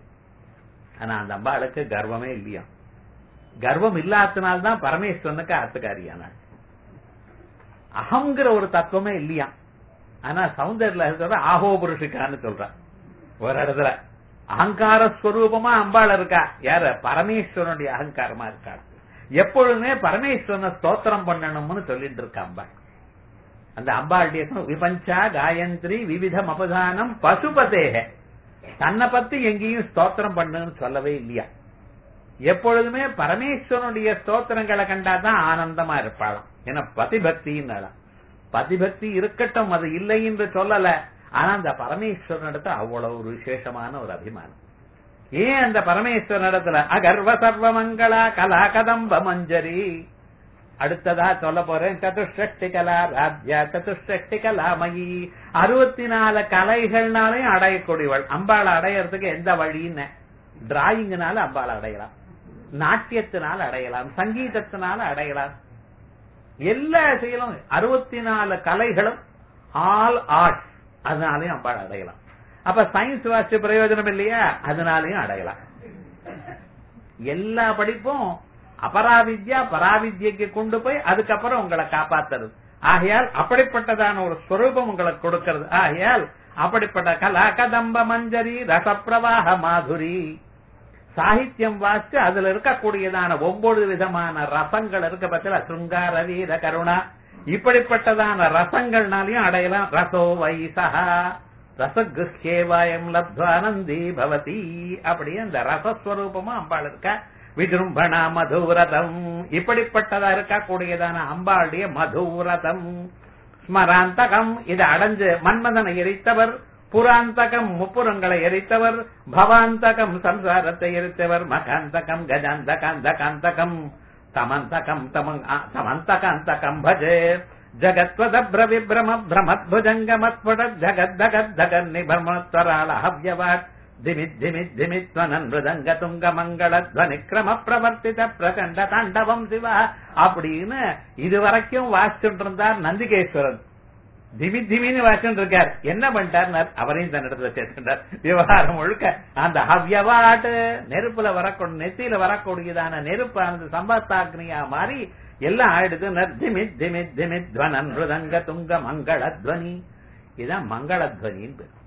ஆனா அந்த அம்பாளுக்கு கர்வமே இல்லையா கர்வம் இல்லாதனால்தான் பரமேஸ்வரனுக்கு ஆத்துக்காரியானாள் அகங்கிற ஒரு தத்துவமே இல்லையா ஆனா சௌந்தர்ல இருக்கிறத ஆஹோ புருஷிக்கான்னு சொல்றான் ஒரு இடத்துல அகங்கார ஸ்வரூபமா அம்பாள் இருக்கா யார பரமேஸ்வரனுடைய அகங்காரமா இருக்கா எப்பொழுதுமே பரமேஸ்வரனை ஸ்தோத்திரம் பண்ணணும்னு சொல்லிட்டு இருக்கா அம்பாள் அந்த அம்பாளுடைய விபஞ்சா காயத்ரி விவிதம் அபதானம் பசுபதேக தன்னை பத்தி எங்கேயும் ஸ்தோத்திரம் பண்ணுன்னு சொல்லவே இல்லையா எப்பொழுதுமே பரமேஸ்வரனுடைய ஸ்தோத்திரங்களை கண்டாதான் ஆனந்தமா இருப்பாளாம் ஏன்னா பதிபக்தின்னு பதிபக்தி இருக்கட்டும் அது இல்லை என்று சொல்லல ஆனா அந்த பரமேஸ்வரனிடத்து அவ்வளவு ஒரு விசேஷமான ஒரு அபிமானம் ஏன் அந்த பரமேஸ்வரன் இடத்துல அகர்வ சர்வ மங்களா கலா கதம்ப மஞ்சரி அடுத்ததா சொல்ல போறேன் சதுஷ்டி கலா ராத்யா சதுஷ்டி கலாமயி அறுபத்தி நாலு கலைகள்னாலையும் அடையக்கூடியவள் அம்பாளை அடையறதுக்கு எந்த வழின்னு டிராயிங்னால அம்பாளை அடையலாம் நாட்டியத்தினால அடையலாம் சங்கீதத்தினால அடையலாம் எல்லா செயலும் அறுபத்தி நாலு கலைகளும் ஆல் ஆர்ட்ஸ் அதனாலையும் அம்பாள் அடையலாம் அப்ப சயின்ஸ் வாசிச்ச பிரயோஜனம் இல்லையா அதனாலையும் அடையலாம் எல்லா படிப்பும் அபராவித்யா பராவித்யக்கு கொண்டு போய் அதுக்கப்புறம் உங்களை காப்பாத்துறது ஆகையால் அப்படிப்பட்டதான ஒரு ஸ்வரூபம் உங்களுக்கு கொடுக்கிறது ஆகையால் அப்படிப்பட்ட கலா கதம்ப மஞ்சரி ரசப்பிரவாக மாதுரி சாகித்யம் வாசிச்சு அதுல இருக்கக்கூடியதான ஒவ்வொரு விதமான ரசங்கள் இருக்க பத்தில சுங்கார வீர கருணா இப்படிப்பட்டதான ரசங்கள்னாலையும் அடையலாம் ரசோ வைசகா ரசகிருஷ்யேவாயம் லப்துவானந்தி பவதி அப்படி அந்த ரசஸ்வரூபமா அம்பாள் இருக்கா விஜృంభணா மதுரதம் இப்படிப்பட்டதா இருக்கக்கூடியதான அம்பாளுடைய மதுரதம் ஸ்மராந்தகம் இதை அடைஞ்சு மன்மதனை எரித்தவர் புராந்தகம் முப்புறங்களை எரித்தவர் பவாந்தகம் சம்சாரத்தை எரித்தவர் மகாந்தகம் கஜாந்தகாந்தகாந்தகம் தமந்தகம் தமங் தமந்தகாந்தகம் பஜே ஜகத்வதப்ர விப்ரம பிரமத்புஜங்கமத்புட ஜகத்தகத்தகன் நிபர்மத்வராள ஹவ்யவாட் திமித் திமித் திமித்வனன் மிருதங்க துங்க மங்களத்வனி கிரம பிரவர்த்தித பிரகண்ட தாண்டவம் சிவா அப்படின்னு இதுவரைக்கும் வாசிச்சுட்டு இருந்தார் நந்திகேஸ்வரன் திமி திமின்னு வாசிச்சுட்டு இருக்கார் என்ன பண்ணிட்டார் அவரையும் தன்னிடத்துல சேர்த்துட்டார் விவகாரம் முழுக்க அந்த ஹவ்யவாட்டு நெருப்புல வரக்கூடிய நெத்தியில வரக்கூடியதான நெருப்பானது சம்பத்தாக்னியா மாறி எல்லாம் ஆயிடுது திமித் திமித் திமித் துவனன் மிருதங்க துங்க மங்களத்வனி இதான் மங்களத்வனின்னு பேர்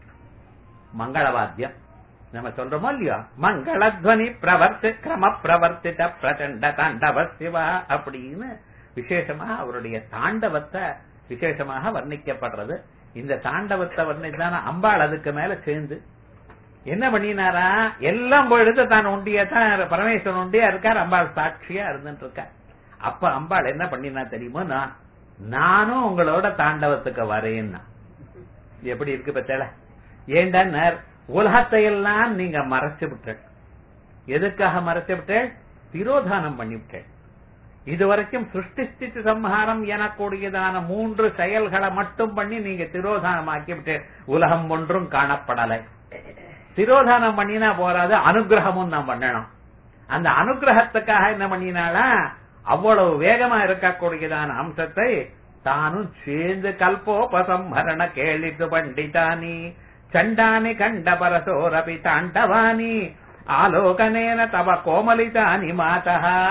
மங்களவாத்தியம் நம்ம சொல்றோமோ இல்லையோ மங்களத்வனி பிரவர்த்தி கிரம பிரவர்த்தித பிரச்சண்ட தாண்டவ சிவா அப்படின்னு விசேஷமா அவருடைய தாண்டவத்தை விசேஷமாக வர்ணிக்கப்படுறது இந்த தாண்டவத்தை வர்ணித்தான அம்பாள் அதுக்கு மேல சேர்ந்து என்ன பண்ணினாரா எல்லாம் போயிடுத்து தான் உண்டியா தான் பரமேஸ்வரன் உண்டியா இருக்கார் அம்பாள் சாட்சியா இருந்துட்டு இருக்கார் அப்ப அம்பாள் என்ன பண்ணினா தெரியுமோ நான் நானும் உங்களோட தாண்டவத்துக்கு வரேன்னா எப்படி இருக்கு பத்தேல ஏண்டன்னர் உலகத்தை எல்லாம் நீங்க மறைச்சு விட்டேன் எதுக்காக மறைச்சு விட்டேன் திரோதானம் பண்ணிவிட்டேன் இதுவரைக்கும் சிருஷ்டி ஸ்திதி சம்ஹாரம் எனக்கூடியதான மூன்று செயல்களை மட்டும் பண்ணி நீங்க திரோதானம் ஆக்கிவிட்டேன் உலகம் ஒன்றும் காணப்படலை திரோதானம் பண்ணினா போறாது அனுகிரகமும் நான் பண்ணணும் அந்த அனுகிரகத்துக்காக என்ன பண்ணினாலா அவ்வளவு வேகமா இருக்கக்கூடியதான அம்சத்தை தானும் சேர்ந்து கல்போபசம்ஹரண கேளித்து பண்டிதானி చండాని కండ పరసోరపి తాండవాని ఆలోకనేన తవ కోమలితాని మాత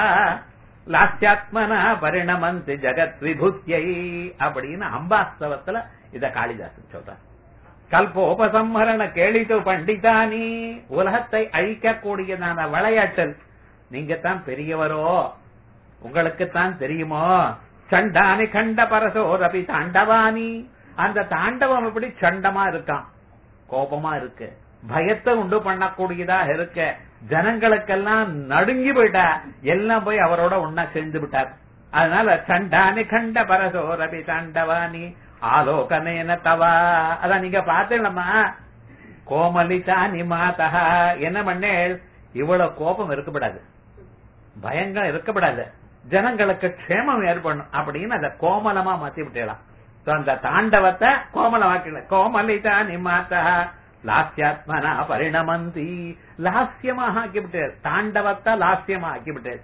லாஸ்யாத்மனா பரிணமந்தி ஜகத் விபூத்தியை அப்படின்னு அம்பாஸ்தவத்துல இத காளிதாசன் சொல்றார் கல்போபசம்ஹரண கேளித்து பண்டிதானி உலகத்தை அழிக்கக்கூடியதான விளையாட்டல் நீங்க தான் பெரியவரோ உங்களுக்குத்தான் தெரியுமோ சண்டானி கண்ட பரசோரபி தாண்டவானி அந்த தாண்டவம் எப்படி சண்டமா இருக்கான் கோபமா இருக்கு பயத்தை உண்டு பண்ணக்கூடியதா இருக்க ஜனங்களுக்கெல்லாம் நடுங்கி போயிட்டா எல்லாம் போய் அவரோட ஒன்னா சேர்ந்து விட்டார் அதனால சண்டானி கண்ட பரசோ ரபி தாண்டவானி ஆலோகனேன தவா அதான் நீங்க பாத்தீங்களம்மா கோமலிதானி மாதா என்ன பண்ணேள் இவ்வளவு கோபம் இருக்கப்படாது பயங்கள் இருக்கப்படாது ஜனங்களுக்கு க்ஷேமம் ஏற்படணும் அப்படின்னு அதை கோமலமா மாத்தி விட்டேலாம் அந்த தாண்டவத்தை கோமலமாக்கல கோமலிதா நிமாத்தா லாஸ்யாத்மனா பரிணமந்தி லாஸ்யமாக ஆக்கிவிட்டார் தாண்டவத்தை லாஸ்யமா ஆக்கிவிட்டார்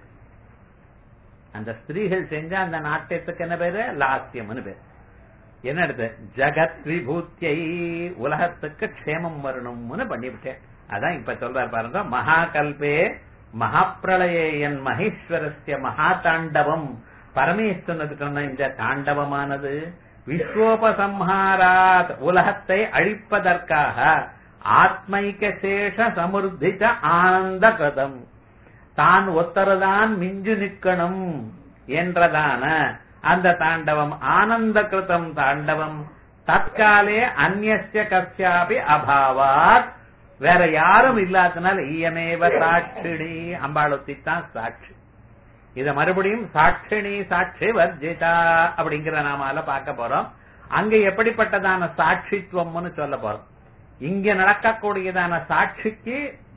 அந்த ஸ்திரீகள் செஞ்ச அந்த நாட்டியத்துக்கு என்ன பேரு லாஸ்யம்னு பேர் என்ன எடுத்து ஜகத் விபூத்தியை உலகத்துக்கு க்ஷேமம் வரணும்னு பண்ணிவிட்டேன் அதான் இப்ப சொல்றாரு பாருங்க மகாகல்பே மகாப்பிரளயே என் மகேஸ்வரஸ்ய மகா தாண்டவம் பரமேஸ்வரனுக்கு இந்த தாண்டவமானது விஸ்வோபசம்ஹாராத் உலகத்தை அழிப்பதற்காக ஆத்மைக்க சேஷ சமுர்த்தித ஆனந்த கதம் தான் ஒத்தரதான் மிஞ்சு நிற்கணும் என்றதான அந்த தாண்டவம் ஆனந்த கிருதம் தாண்டவம் தற்காலே அந்நிய கஸ்யாபி அபாவாத் வேற யாரும் இல்லாதனால ஈயமேவ சாட்சிணி அம்பாளுத்தி தான் சாட்சி இத மறுபடியும் சாட்சிணி சாட்சி வர்ஜிதா அப்படிங்கிற நாமால பார்க்க போறோம் அங்க எப்படிப்பட்டதான சாட்சித்துவம்னு சொல்ல போறோம் இங்க நடக்கக்கூடியதான சாட்சிக்கு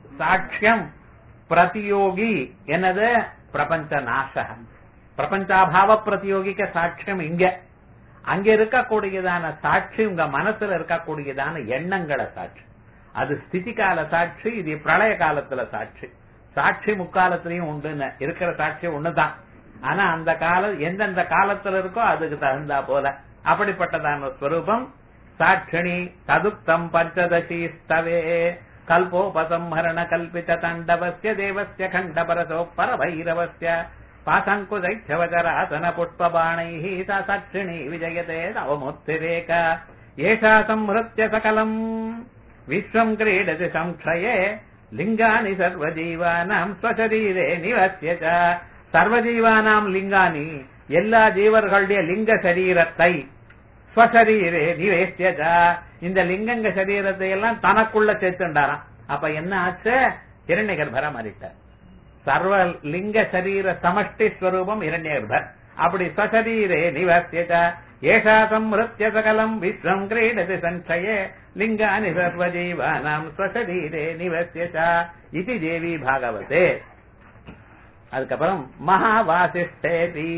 சாட்சியம் பிரதியோகி என்னது பிரபஞ்ச நாச பிரபஞ்சாபாவ பிரதியோகிக்க சாட்சியம் இங்க அங்க இருக்கக்கூடியதான சாட்சி உங்க மனசுல இருக்கக்கூடியதான எண்ணங்களை சாட்சி அது ஸ்திதி கால சாட்சி இது பிரளய காலத்துல சாட்சி சாட்சி முக்காலத்திலையும் உண்டுன்னு இருக்கிற சாட்சி ஒண்ணுதான் ஆனா அந்த கால எந்தெந்த காலத்துல இருக்கோ அதுக்கு தகுந்தா போல அப்படிப்பட்டதான ஸ்வரூபம் சாட்சிணி ததுக்தம் பஞ்சதசி ஸ்தவே கல்போபசம்ஹரண கல்பித தண்டவஸ்ய தேவஸ்ய கண்டபரசோ பரபைரவஸ்ய பாசங்குதைச்சவச்சராசன புஷ்பபாணைः सा साक्षिणी विजयते नवमुत्तिरेक एषा संहृत्य सकलम् विश्वम् क्रीडति संक्षये लिङ्गानि सर्वजीवानाम् स्वशरीरे निवस्य च சர்வஜீவானாம் லிங்கானி எல்லா ஜீவர்களுடைய லிங்க சரீரத்தை ஸ்வசரீரே நிவேசியதா இந்த லிங்கங்க சரீரத்தை எல்லாம் தனக்குள்ள சேர்த்துண்டாராம் அப்ப என்ன ஆச்சு இரண்ய கர்ப்பரா மாறிட்டார் சர்வ லிங்க சரீர சமஷ்டி ஸ்வரூபம் இரண்ய கர்ப்பர் அப்படி ஸ்வசரீரே நிவசியத ஏஷா சம்ருத்திய சகலம் விஸ்வம் கிரீடதி சஞ்சயே லிங்கானி சர்வஜீவானாம் ஸ்வசரீரே நிவசியதா இது தேவி பாகவதே அதுக்கப்புறம் மகா வாசிஷ்டேபி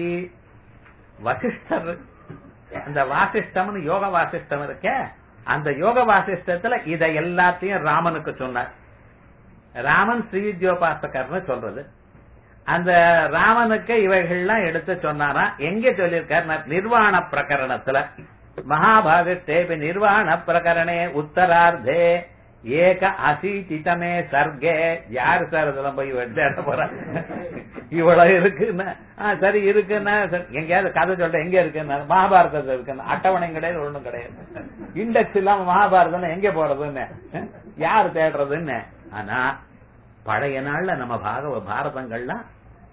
வசிஷ்டர் அந்த வாசிஷ்டம்னு யோக வாசிஷ்டம் இருக்க அந்த யோக வாசிஷ்டத்துல இதை எல்லாத்தையும் ராமனுக்கு சொன்னார் ராமன் ஸ்ரீவித்யோபாசகர்னு சொல்றது அந்த ராமனுக்கு இவைகள்லாம் எடுத்து சொன்னாரா எங்க சொல்லியிருக்கார் நிர்வாண பிரகரணத்துல மகாபாகத்தேபி நிர்வாண பிரகரணே உத்தரார்த்தே ஏக அசீதிதமே சர்க்கே யாரு சார் இதெல்லாம் போய் தேட போற இவ்வளவு இருக்குன்னு ஆ, சரி இருக்குன்னா சரி, எங்கேயாவது கதை சொல்ற எங்க இருக்குன்னு மகாபாரதத்துல இருக்குன்னு அட்டவணை கிடையாது ஒண்ணும் கிடையாது இண்டெக்ஸ் இல்லாம மகாபாரதம் எங்க போறதுன்னு யாரு தேடுறதுன்னு ஆனா பழைய நாள்ல நம்ம பாகவ பாரதங்கள்லாம்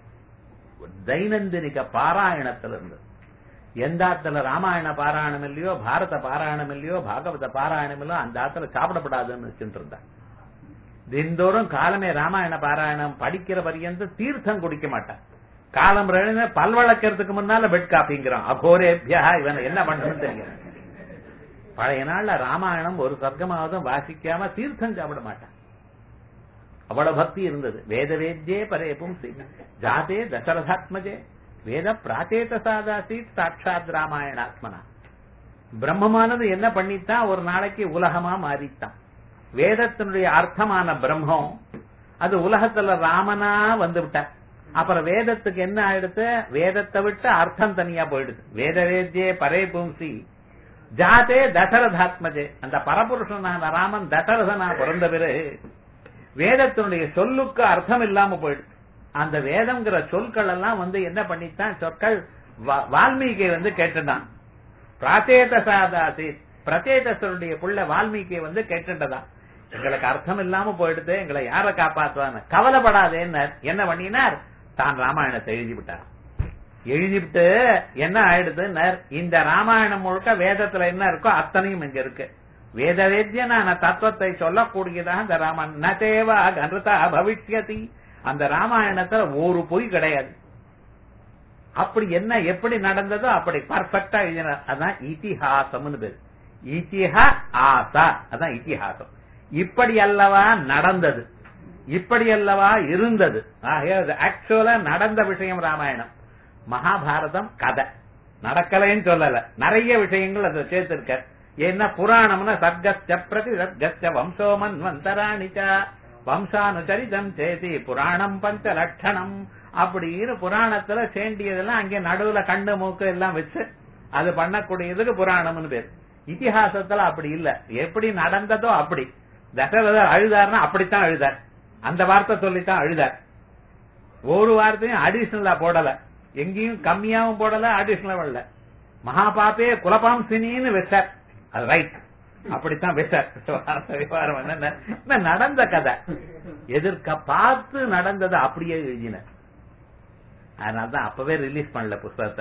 தைனந்தினிக பாராயணத்துல இருந்து எந்த ஆத்துல ராமாயண பாராயணம் இல்லையோ பாரத பாராயணம் இல்லையோ பாகவத பாராயணம் இல்லையோ அந்த ஆத்துல சாப்பிடப்படாதுன்னு வச்சுட்டு இருந்தா தினந்தோறும் காலமே ராமாயண பாராயணம் படிக்கிற பரியந்த தீர்த்தம் குடிக்க மாட்டான் காலம் ரெழுந்து பல் வளர்க்கறதுக்கு முன்னால பெட் காப்பிங்கிறான் அகோரேபியா இவன் என்ன பண்றதுன்னு தெரியும் பழைய நாள்ல ராமாயணம் ஒரு சர்க்கமாவதும் வாசிக்காம தீர்த்தம் சாப்பிட மாட்டான் அவ்வளவு பக்தி இருந்தது வேத வேத்யே பரே பும்சி ஜாதே தசரதாத்மஜே வேத பிராச்சேத சாதாசி சாட்சாத் ராமாயணாத்மனா பிரம்மமானது என்ன பண்ணித்தான் ஒரு நாளைக்கு உலகமா மாறித்தான் வேதத்தினுடைய அர்த்தமான பிரம்மம் அது உலகத்துல ராமனா வந்து விட்டார் அப்புறம் வேதத்துக்கு என்ன ஆயிடுத்து வேதத்தை விட்டு அர்த்தம் தனியா போயிடுது வேத வேத்யே பரே பும்சி ஜாதே தசரதாத்மஜே அந்த பரபுருஷனான ராமன் தசரதனா பிறந்த பிறகு வேதத்தினுடைய சொல்லுக்கு அர்த்தம் இல்லாம போயிடுது அந்த வேதம்ங்கிற சொற்கள் எல்லாம் வந்து என்ன பண்ணித்தான் சொற்கள் வா- வால்மீகி வந்து கேட்டுட்டான் பிராச்சேத சாதாசி பிரச்சேதசருடைய புள்ள வால்மீகி வந்து கேட்டுட்டதான் எங்களுக்கு அர்த்தம் இல்லாம போயிடுது எங்களை யார காப்பாத்துவான்னு கவலைப்படாதேன்னு என்ன பண்ணினார் தான் ராமாயணத்தை எழுதி விட்டார் எழுதிவிட்டு என்ன ஆயிடுதுன்னர் இந்த ராமாயணம் முழுக்க வேதத்துல என்ன இருக்கோ அத்தனையும் இங்க இருக்கு வேத வேத்தியனான தத்துவத்தை சொல்லக்கூடியதாக இந்த ராமாயணம் நதேவா கருதா பவிஷ்யதி அந்த ராமாயணத்துல ஒரு பொய் கிடையாது அப்படி என்ன எப்படி நடந்ததோ அப்படி பர்ஃபெக்டா எழுதினார் அதான் இதிஹாசம்னு பேரு இதிஹ ஆசா அதான் இதிஹாசம் இப்படி அல்லவா நடந்தது இப்படி அல்லவா இருந்தது ஆக்சுவலா நடந்த விஷயம் ராமாயணம் மகாபாரதம் கதை நடக்கலைன்னு சொல்லல நிறைய விஷயங்கள் அதை சேர்த்திருக்க என்ன புராணம்னா சர்க்கஸ்ய பிரதி சர்க்கஸ்ய வம்சோமன் வந்தராணிச்ச வம்சானுச்சரிதம் சேதி புராணம் பஞ்ச லட்சணம் அப்படின்னு புராணத்துல சேண்டியதெல்லாம் அங்கே நடுவுல கண்ணு மூக்கு எல்லாம் வச்சு அது பண்ணக்கூடியதுக்கு புராணம்னு பேர் இதிகாசத்துல அப்படி இல்ல எப்படி நடந்ததோ அப்படி தசரதர் அழுதாருன்னா அப்படித்தான் அழுதார் அந்த வார்த்தை சொல்லித்தான் அழுதார் ஒரு வார்த்தையும் அடிஷனலா போடல எங்கேயும் கம்மியாவும் போடல அடிஷனலா போடல மகாபாப்பே குலபாம்சினின்னு வச்சார் அது ரைட் அப்படித்தான் வச்சார் விவகாரம் என்னன்னா என்ன நடந்த கதை எதிர்க்க பார்த்து நடந்ததை அப்படியே எழுதினார் அதனாலதான் அப்பவே ரிலீஸ் பண்ணல புஸ்தகத்தை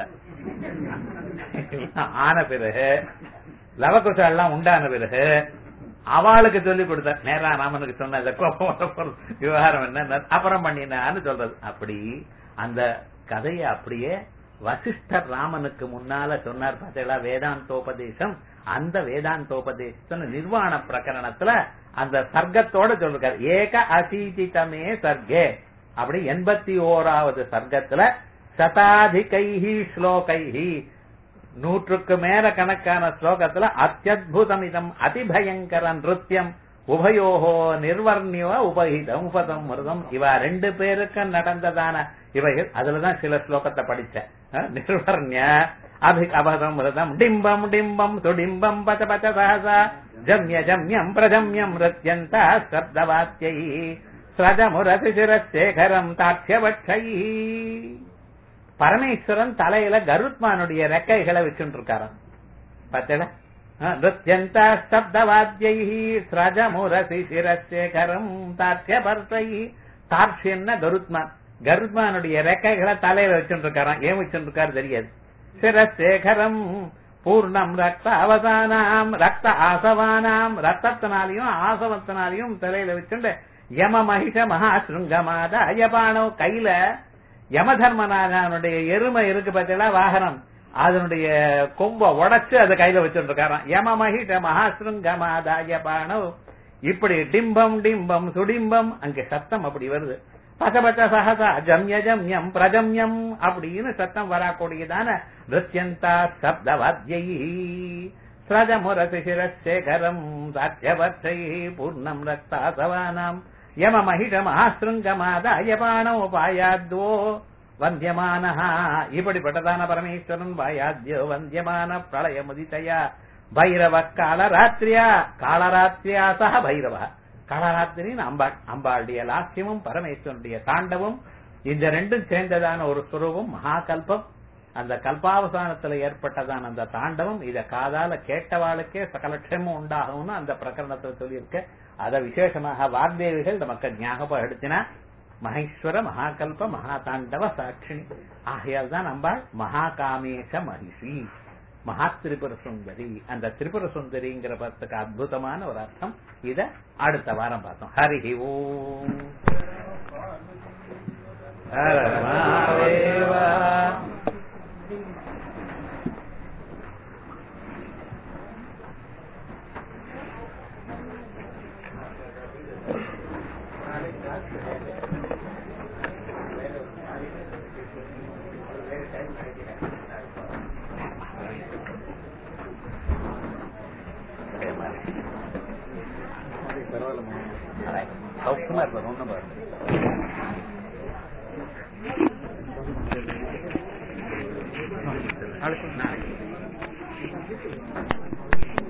ஆன பிறகு லவகுசம் எல்லாம் உண்டான பிறகு அவளுக்கு சொல்லி கொடுத்த நேரா ராமனுக்கு சொன்ன இந்த கோபம் வரப்போறது விவகாரம் என்ன அப்புறம் பண்ணினான்னு சொல்றது அப்படி அந்த கதையை அப்படியே வசிஷ்டர் ராமனுக்கு முன்னால சொன்னார் பார்த்தீங்களா வேதாந்தோபதேசம் அந்த வேதாந்தோபதேசத்துல நிர்வாண பிரகரணத்துல அந்த சர்க்கத்தோட சொல்லிருக்காரு ஏக அசீதிதமே சர்க்கே அப்படி எண்பத்தி ஓராவது சர்க்கத்துல சதாதிகைஹி ஸ்லோகைஹி நூற்றுக்கு மேல கணக்கான ஸ்லோகத்துல அத்தியுதமிதம் அதிபயங்கர நிருத்தியம் உபயோகோ நிர்வர்ணியோ உபகிதம் உபதம் மிருதம் இவ ரெண்டு பேருக்கும் நடந்ததான இவைகள் அதுலதான் சில ஸ்லோகத்தை படிச்சேன் அஹ், நிர்வர்ணிய அபி அபதம் மிருதம் டிம்பம் டிம்பம் சுடிம்பம் பச்ச பச்ச சஹசா ஜம்ய ஜம்யம் பிரஜம்யம் ரத்யந்தா சப்தவாத்தியை ஸ்ரஜமுரசிசிரசேகரம் தாட்சியபட்சை பரமேஸ்வரன் தலையில கருத்மானுடைய ரெக்கைகளை வச்சுட்டு இருக்காராம் பார்த்தல நிருத்தியந்த சப்தவாத்தியை ஸ்ரஜமுரசி சிரசேகரம் தாட்சியபர்த்தை தாட்சியன்னா கருத்மான் கருத்மானுடைய ரெக்கைகளை தலையில வச்சுட்டு இருக்காராம் ஏன் வச்சுட்டு இருக்காரு தெரியாது சிரசேகரம் பூர்ணம் ரக்த அவதானாம் ரக்த ஆசவானாம் ரத்தத்தினாலையும் ஆசவத்தினாலையும் தலையில வச்சுட்டு யம மகிஷ மகா சுருங்கமாத அயபானோ கையில யமதர்மநாதனுடைய எருமை இருக்கு பார்த்தீங்களா வாகனம் அதனுடைய கொம்ப உடைச்சு அதை கையில வச்சுட்டு இருக்காராம் யம மகிஷ மகாசிருங்கமாதாய பானோ இப்படி டிம்பம் டிம்பம் சுடிம்பம் அங்க சத்தம் அப்படி வருது பச்ச பச்ச சகசா ஜம்ய ஜம்யம் பிரஜம்யம் அப்படின்னு சத்தம் வரக்கூடியதான நிருத்தியந்தா சப்தவாத்தியை ஸ்ரஜமுரசி சிரசேகரம் சாத்தியவர்த்தை பூர்ணம் ரக்தாசவானாம் யம மகிஷ மகாசிருங்கமாதாய பானோபாயாத்வோ வந்தியமானஹா இப்படிப்பட்டதான பரமேஸ்வரன் வாயாத்யோ வந்தியமான பிரளய முதிதயா பைரவ காலராத்திரியா காலராத்திரியா சக பைரவ காலராத்திரின்னு அம்பாள் அம்பாளுடைய லாஸ்யமும் பரமேஸ்வரனுடைய தாண்டவும் இந்த ரெண்டும் சேர்ந்ததான ஒரு சுரூபம் மகாகல்பம் அந்த கல்பாவசானத்துல ஏற்பட்டதான அந்த தாண்டவம் இத காதால கேட்டவாளுக்கே சகலட்சமும் உண்டாகும்னு அந்த பிரகரணத்துல சொல்லியிருக்க அத விசேஷமாக வாக்தேவிகள் நமக்கு ஞாபகப்படுத்தினா மகேஸ்வர மகாகல்ப மகாதாண்டவ சாட்சிணி ஆகையால் தான் நம்பாள் மகாகாமேஷ மகிஷி மகா திரிபுர சுந்தரி அந்த திரிபுர சுந்தரிங்கிற பதத்துக்கு அற்புதமான ஒரு அர்த்தம் இத அடுத்த வாரம் பார்த்தோம் ஹரி ஓம் ஹர மகாதேவா. சௌக்கியமா இருப்பார் ஒண்ணும் பாருங்க